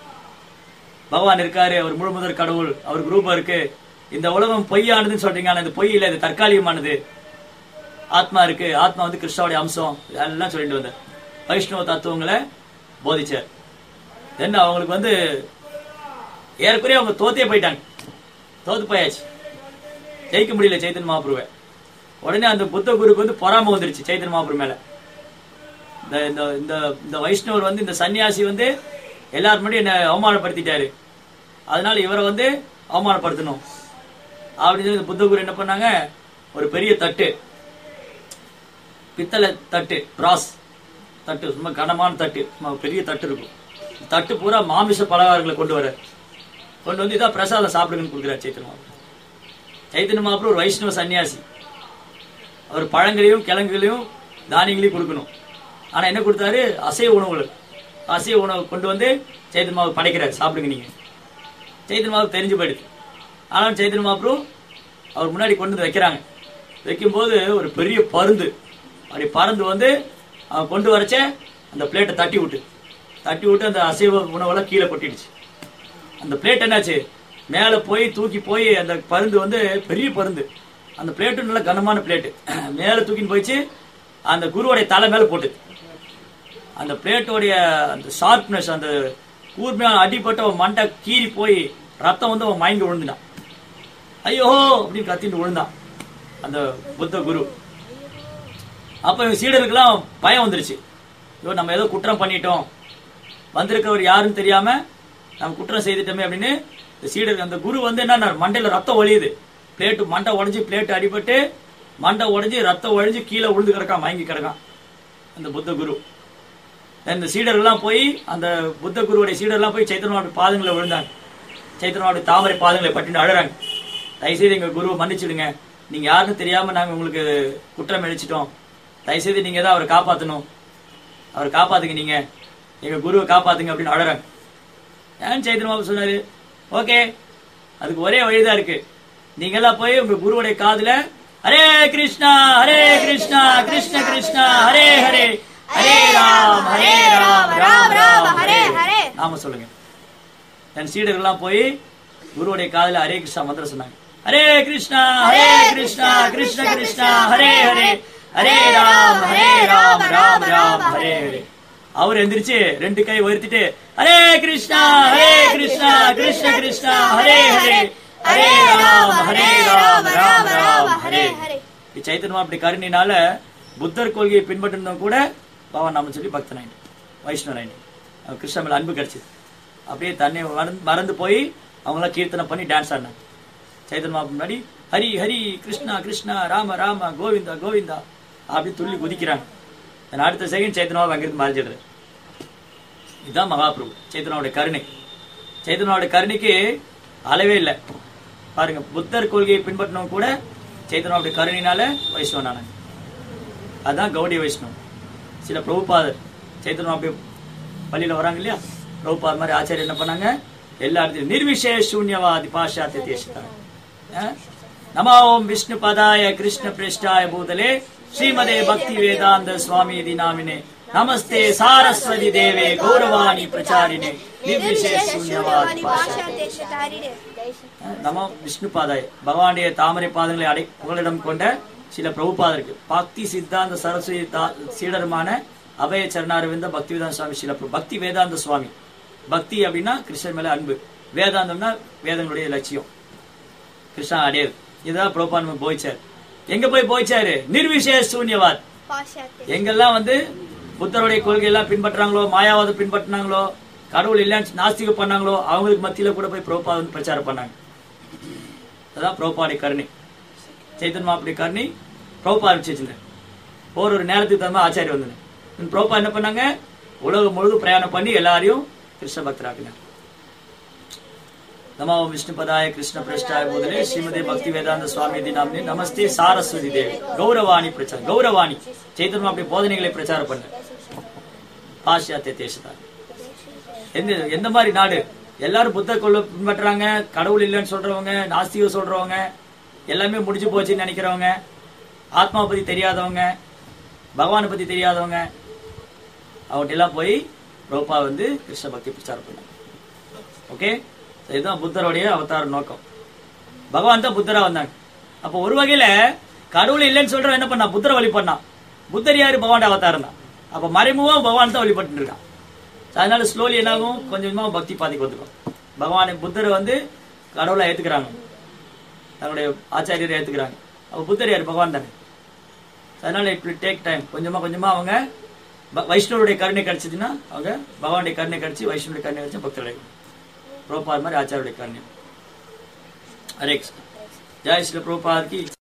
பகவான் இருக்காரு அவர் முழு முதற் கடவுள் அவருக்கு ரூபம் இருக்கு இந்த உலகம் பொய்யானதுன்னு சொல்றீங்க ஆனா இந்த பொய் இல்ல இது தற்காலிகமானது ஆத்மா இருக்கு ஆத்மா வந்து கிருஷ்ணாவுடைய அம்சம் இதெல்லாம் சொல்லிட்டு வந்தார் வைஷ்ணவ தத்துவங்களை போதிச்சார் தென் அவங்களுக்கு வந்து ஏறக்குறைய அவங்க தோத்தே போயிட்டாங்க தோத்து போயாச்சு ஜெயிக்க முடியல சைத்தன் மகாபுருவை உடனே அந்த புத்த குருக்கு வந்து பொறாம வந்துருச்சு சைத்தன் மகாபுரு மேல இந்த இந்த இந்த இந்த வைஷ்ணவர் வந்து இந்த சன்னியாசி வந்து எல்லாரும் முன்னாடி என்ன அவமானப்படுத்திட்டாரு அதனால இவரை வந்து அவமானப்படுத்தணும் அப்படின்னு சொல்லி இந்த புத்த குரு என்ன பண்ணாங்க ஒரு பெரிய தட்டு பித்தளை தட்டு பிராஸ் தட்டு சும்மா கனமான தட்டு சும்மா பெரிய தட்டு இருக்கும் தட்டு பூரா மாமிச பலகாரங்களை கொண்டு வர கொண்டு வந்து இதான் பிரசாதம் சாப்பிடுங்கன்னு கொடுக்குறாரு சைத்தன்ய மகாபுரு சைத்தன்ய மகாபுரு ஒரு வைஷ்ணவ சன்னியாசி அவர் பழங்களையும் கிழங்குகளையும் தானியங்களையும் கொடுக்கணும் ஆனா என்ன கொடுத்தாரு அசைவ உணவுகள் அசைவ உணவு கொண்டு வந்து சைத்தன் மாவு படைக்கிறாரு சாப்பிடுங்க நீங்க சைத்தன் மாவு தெரிஞ்சு போயிடுது ஆனாலும் சைத்தன் மாப்ரு அவர் முன்னாடி கொண்டு வந்து வைக்கிறாங்க வைக்கும்போது ஒரு பெரிய பருந்து அப்படி பறந்து வந்து அவன் கொண்டு வரச்ச அந்த பிளேட்டை தட்டி விட்டு தட்டி விட்டு அந்த அசைவ உணவெல்லாம் கீழே கொட்டிடுச்சு அந்த பிளேட் என்னாச்சு மேல போய் தூக்கி போய் அந்த பருந்து வந்து பெரிய பருந்து அந்த பிளேட்டு நல்ல கனமான பிளேட்டு மேல தூக்கின்னு போயிச்சு அந்த குருவோடைய தலை மேல போட்டு அந்த பிளேட்டோடைய அந்த ஷார்ப்னஸ் அந்த கூர்மையான அடிபட்டு அவன் மண்டை கீறி போய் ரத்தம் வந்து அவன் மயங்கி விழுந்துட்டான் ஐயோ அப்படின்னு கத்திட்டு விழுந்தான் அந்த புத்த குரு அப்ப இவன் சீடருக்கெல்லாம் பயம் வந்துருச்சு ஐயோ நம்ம ஏதோ குற்றம் பண்ணிட்டோம் வந்திருக்கிறவர் யாருன்னு தெரியாம நம்ம குற்றம் செய்துட்டோமே அப்படின்னு இந்த சீடர் அந்த குரு வந்து என்ன மண்டையில ரத்தம் ஒழியுது பிளேட்டு மண்டை உடைஞ்சு பிளேட் அடிபட்டு மண்டை உடைஞ்சு ரத்தம் ஒழிஞ்சு கீழே விழுந்து கிடக்கான் மயங்கி கிடக்கான் அந்த புத்த குரு இந்த சீடர்கள்லாம் போய் அந்த புத்த குருவுடைய சீடர்லாம் போய் சைத்தன்யோட பாதங்களை விழுந்தாங்க சைத்தன்யோட தாமரை பாதங்களை பட்டின்னு அழறாங்க தயவுசெய்து எங்க குருவை மன்னிச்சிடுங்க நீங்க யாருன்னு தெரியாம நாங்க உங்களுக்கு குற்றம் இழைச்சிட்டோம் தயவுசெய்து நீங்க தான் அவரை காப்பாத்தணும் அவரை காப்பாத்துங்க நீங்க எங்க குருவை காப்பாத்துங்க அப்படின்னு அழறாங்க ஏன் சைத்தன்ய பாபு சொன்னாரு ஓகே அதுக்கு ஒரே வழிதான் இருக்கு நீங்க எல்லாம் போய் உங்க குருவுடைய காதுல ஹரே கிருஷ்ணா ஹரே கிருஷ்ணா கிருஷ்ண கிருஷ்ணா ஹரே ஹரே ஹரே ராம் ஹரே ராம் ராம் ராம் ஹரே ஹரே நாம சொல்லுங்க தன் சீடர்கள்லாம் போய் குருவுடைய காதுல ஹரே கிருஷ்ணா மந்திரம் சொன்னாங்க ஹரே கிருஷ்ணா ஹரே கிருஷ்ணா கிருஷ்ண கிருஷ்ணா ஹரே ஹரே ஹரே ராம் ஹரே ராம் ராம் ராம் ஹரே ஹரே அவர் எந்திரிச்சு ரெண்டு கை உயர்த்திட்டு ஹரே கிருஷ்ணா ஹரே கிருஷ்ணா கிருஷ்ண கிருஷ்ணா ஹரே ஹரே ஹரே ராம் ஹரே ராம் ராம் ராம் ஹரே இப்படி சைத்தன்மா அப்படி கருணினால புத்தர் கொள்கையை பின்பற்றினவங்க கூட பவன் நாம சொல்லி பக்தனாயிட்டு வைஷ்ணவனாயிட்டு அவர் கிருஷ்ண மேல அன்பு கிடைச்சது அப்படியே தன்னை மறந்து மறந்து போய் அவங்களாம் கீர்த்தனை பண்ணி டான்ஸ் ஆடினாங்க சைத்தன்மா முன்னாடி ஹரி ஹரி கிருஷ்ணா கிருஷ்ணா ராம ராம கோவிந்தா கோவிந்தா அப்படி துள்ளி குதிக்கிறாங்க then அடுத்த செகண்ட் சைத்தன்மாவை அங்கிருந்து மறைஞ்சிடுது இதுதான் மகாபிரபு சைத்தன்யாவுடைய கருணை சைத்தன்யாவுடைய கருணைக்கு அளவே இல்லை பாருங்க புத்தர் கொள்கையை பின்பற்றினவங்க கூட சைத்தன்யாவுடைய கருணையினால வைஷ்ணவனானாங்க அதுதான் கௌடி வைஷ்ணவம் சில பிரபுபாதர் சைத்தன்யா அப்படி பள்ளியில வராங்க இல்லையா பிரபுபாதர் மாதிரி ஆச்சாரியர் என்ன பண்ணாங்க எல்லா இடத்துலையும் நிர்விசேஷ சூன்யவாதி பாஷாத்திய தேசத்தாங்க நம ஓம் விஷ்ணு பதாய கிருஷ்ண பிரேஷ்டாய பூதலே ஸ்ரீமதே பக்தி வேதாந்த சுவாமி இதி நாமினே நமஸ்தே சாரஸ்வதி தேவே கௌரவாணி பிரச்சாரினே நிர்விசேஷ சூன்யவாதி பாஷாத்திய நம விஷ்ணு பாதாய் பகவானுடைய தாமரை பாதங்களை அடை புகலிடம் கொண்ட சில பிரபுபாதருக்கு பக்தி சித்தாந்த சரஸ்வதி தா- சீடருமான அபய சரணாரவிந்த பக்தி வேதாந்த சுவாமி சில பிரபு- பக்தி வேதாந்த சுவாமி பக்தி அப்படின்னா கிருஷ்ணன் மேல அன்பு வேதாந்தம்னா வேதங்களுடைய லட்சியம் கிருஷ்ணா அடையது இதுதான் பிரபா நம்ம போய்ச்சார் எங்க போய் போய்ச்சாரு நிர்விசேஷ சூன்யவாத் பாஷாத்தே எங்கெல்லாம் வந்து புத்தருடைய கொள்கை எல்லாம் பின்பற்றாங்களோ மாயாவாதம் பின்பற்றினாங்களோ கடவுள் இல்லைன்னு நாஸ்திகம் பண்ணாங்களோ அவங்களுக்கு மத்தியில கூட போய் பிரபா வந்து பிரச்சாரம் பண்ணாங்க அதான் பிரபாடைய கருணை சைத்தன் மாப்பிடைய கருணை பிரபா வச்சிருந்தேன் ஒரு ஒரு நேரத்துக்கு தகுந்த மாதிரி ஆச்சாரி வந்தேன் பிரபா என்ன பண்ணாங்க உலகம் முழுதும் பிரயாணம் பண்ணி எல்லாரையும் கிருஷ்ண பக்தராக்குனாங்க नमो विष्णुपदाय कृष्ण पृष्ठाय बोधने श्रीमदे भक्ति वेदांत स्वामी தி நாமனே நமஸ்தே சாரஸ்வதி தேவி கௌரவாணி பிரச்சார கௌரவாணி சைத்தன்யம் அப்படி போதனைகளை பிரச்சாரம் பண்ண பாஷ்யாத்திய தேசத்தார் எந்த எந்த மாதிரி நாடு எல்லாரும் புத்தர் கொள்ள பின்பற்றுறாங்க கடவுள் இல்லைன்னு சொல்றவங்க நாஸ்திகம் சொல்றவங்க எல்லாமே முடிஞ்சு போச்சுன்னு நினைக்கிறவங்க ஆத்மா பத்தி தெரியாதவங்க பகவானை பத்தி தெரியாதவங்க அவங்கள்ட்ட எல்லாம் போய் ரோபா வந்து கிருஷ்ண பக்தி பிரச்சாரம் பண்ணாங்க ஓகே இதுதான் புத்தருடைய அவதார நோக்கம் பகவான் தான் புத்தரா வந்தாங்க அப்போ ஒரு வகையில கடவுள் இல்லைன்னு சொல்றவன் என்ன பண்ணா புத்தரை வழிபண்ணான் புத்தர் யாரு பகவான் அவதாரம் தான் அப்ப மறைமுகமா பகவான் தான் வழிபட்டு இருக்கான் So, அதனால ஸ்லோலி என்னாகும் கொஞ்சம் கொஞ்சமா பக்தி பாதிக்கு வந்துடும் பகவானை புத்தரை வந்து கடவுளை ஏத்துக்கிறாங்க தங்களுடைய ஆச்சாரியரை ஏத்துக்கிறாங்க அப்ப புத்தர் யார் பகவான் தானே So, அதனால இட் வில் டேக் டைம் கொஞ்சமா கொஞ்சமா அவங்க ப- வைஷ்ணவருடைய கருணை கிடைச்சதுன்னா அவங்க பகவானுடைய கருணை கிடைச்சு வைஷ்ணவருடைய கருணை கிடைச்சு பக்தர்கள் பிரபுபாத் மாதிரி ஆச்சாரியுடைய கருணை ஹரே கிருஷ்ணா ஜெய் ஸ்ரீ பிரபுபாத் கி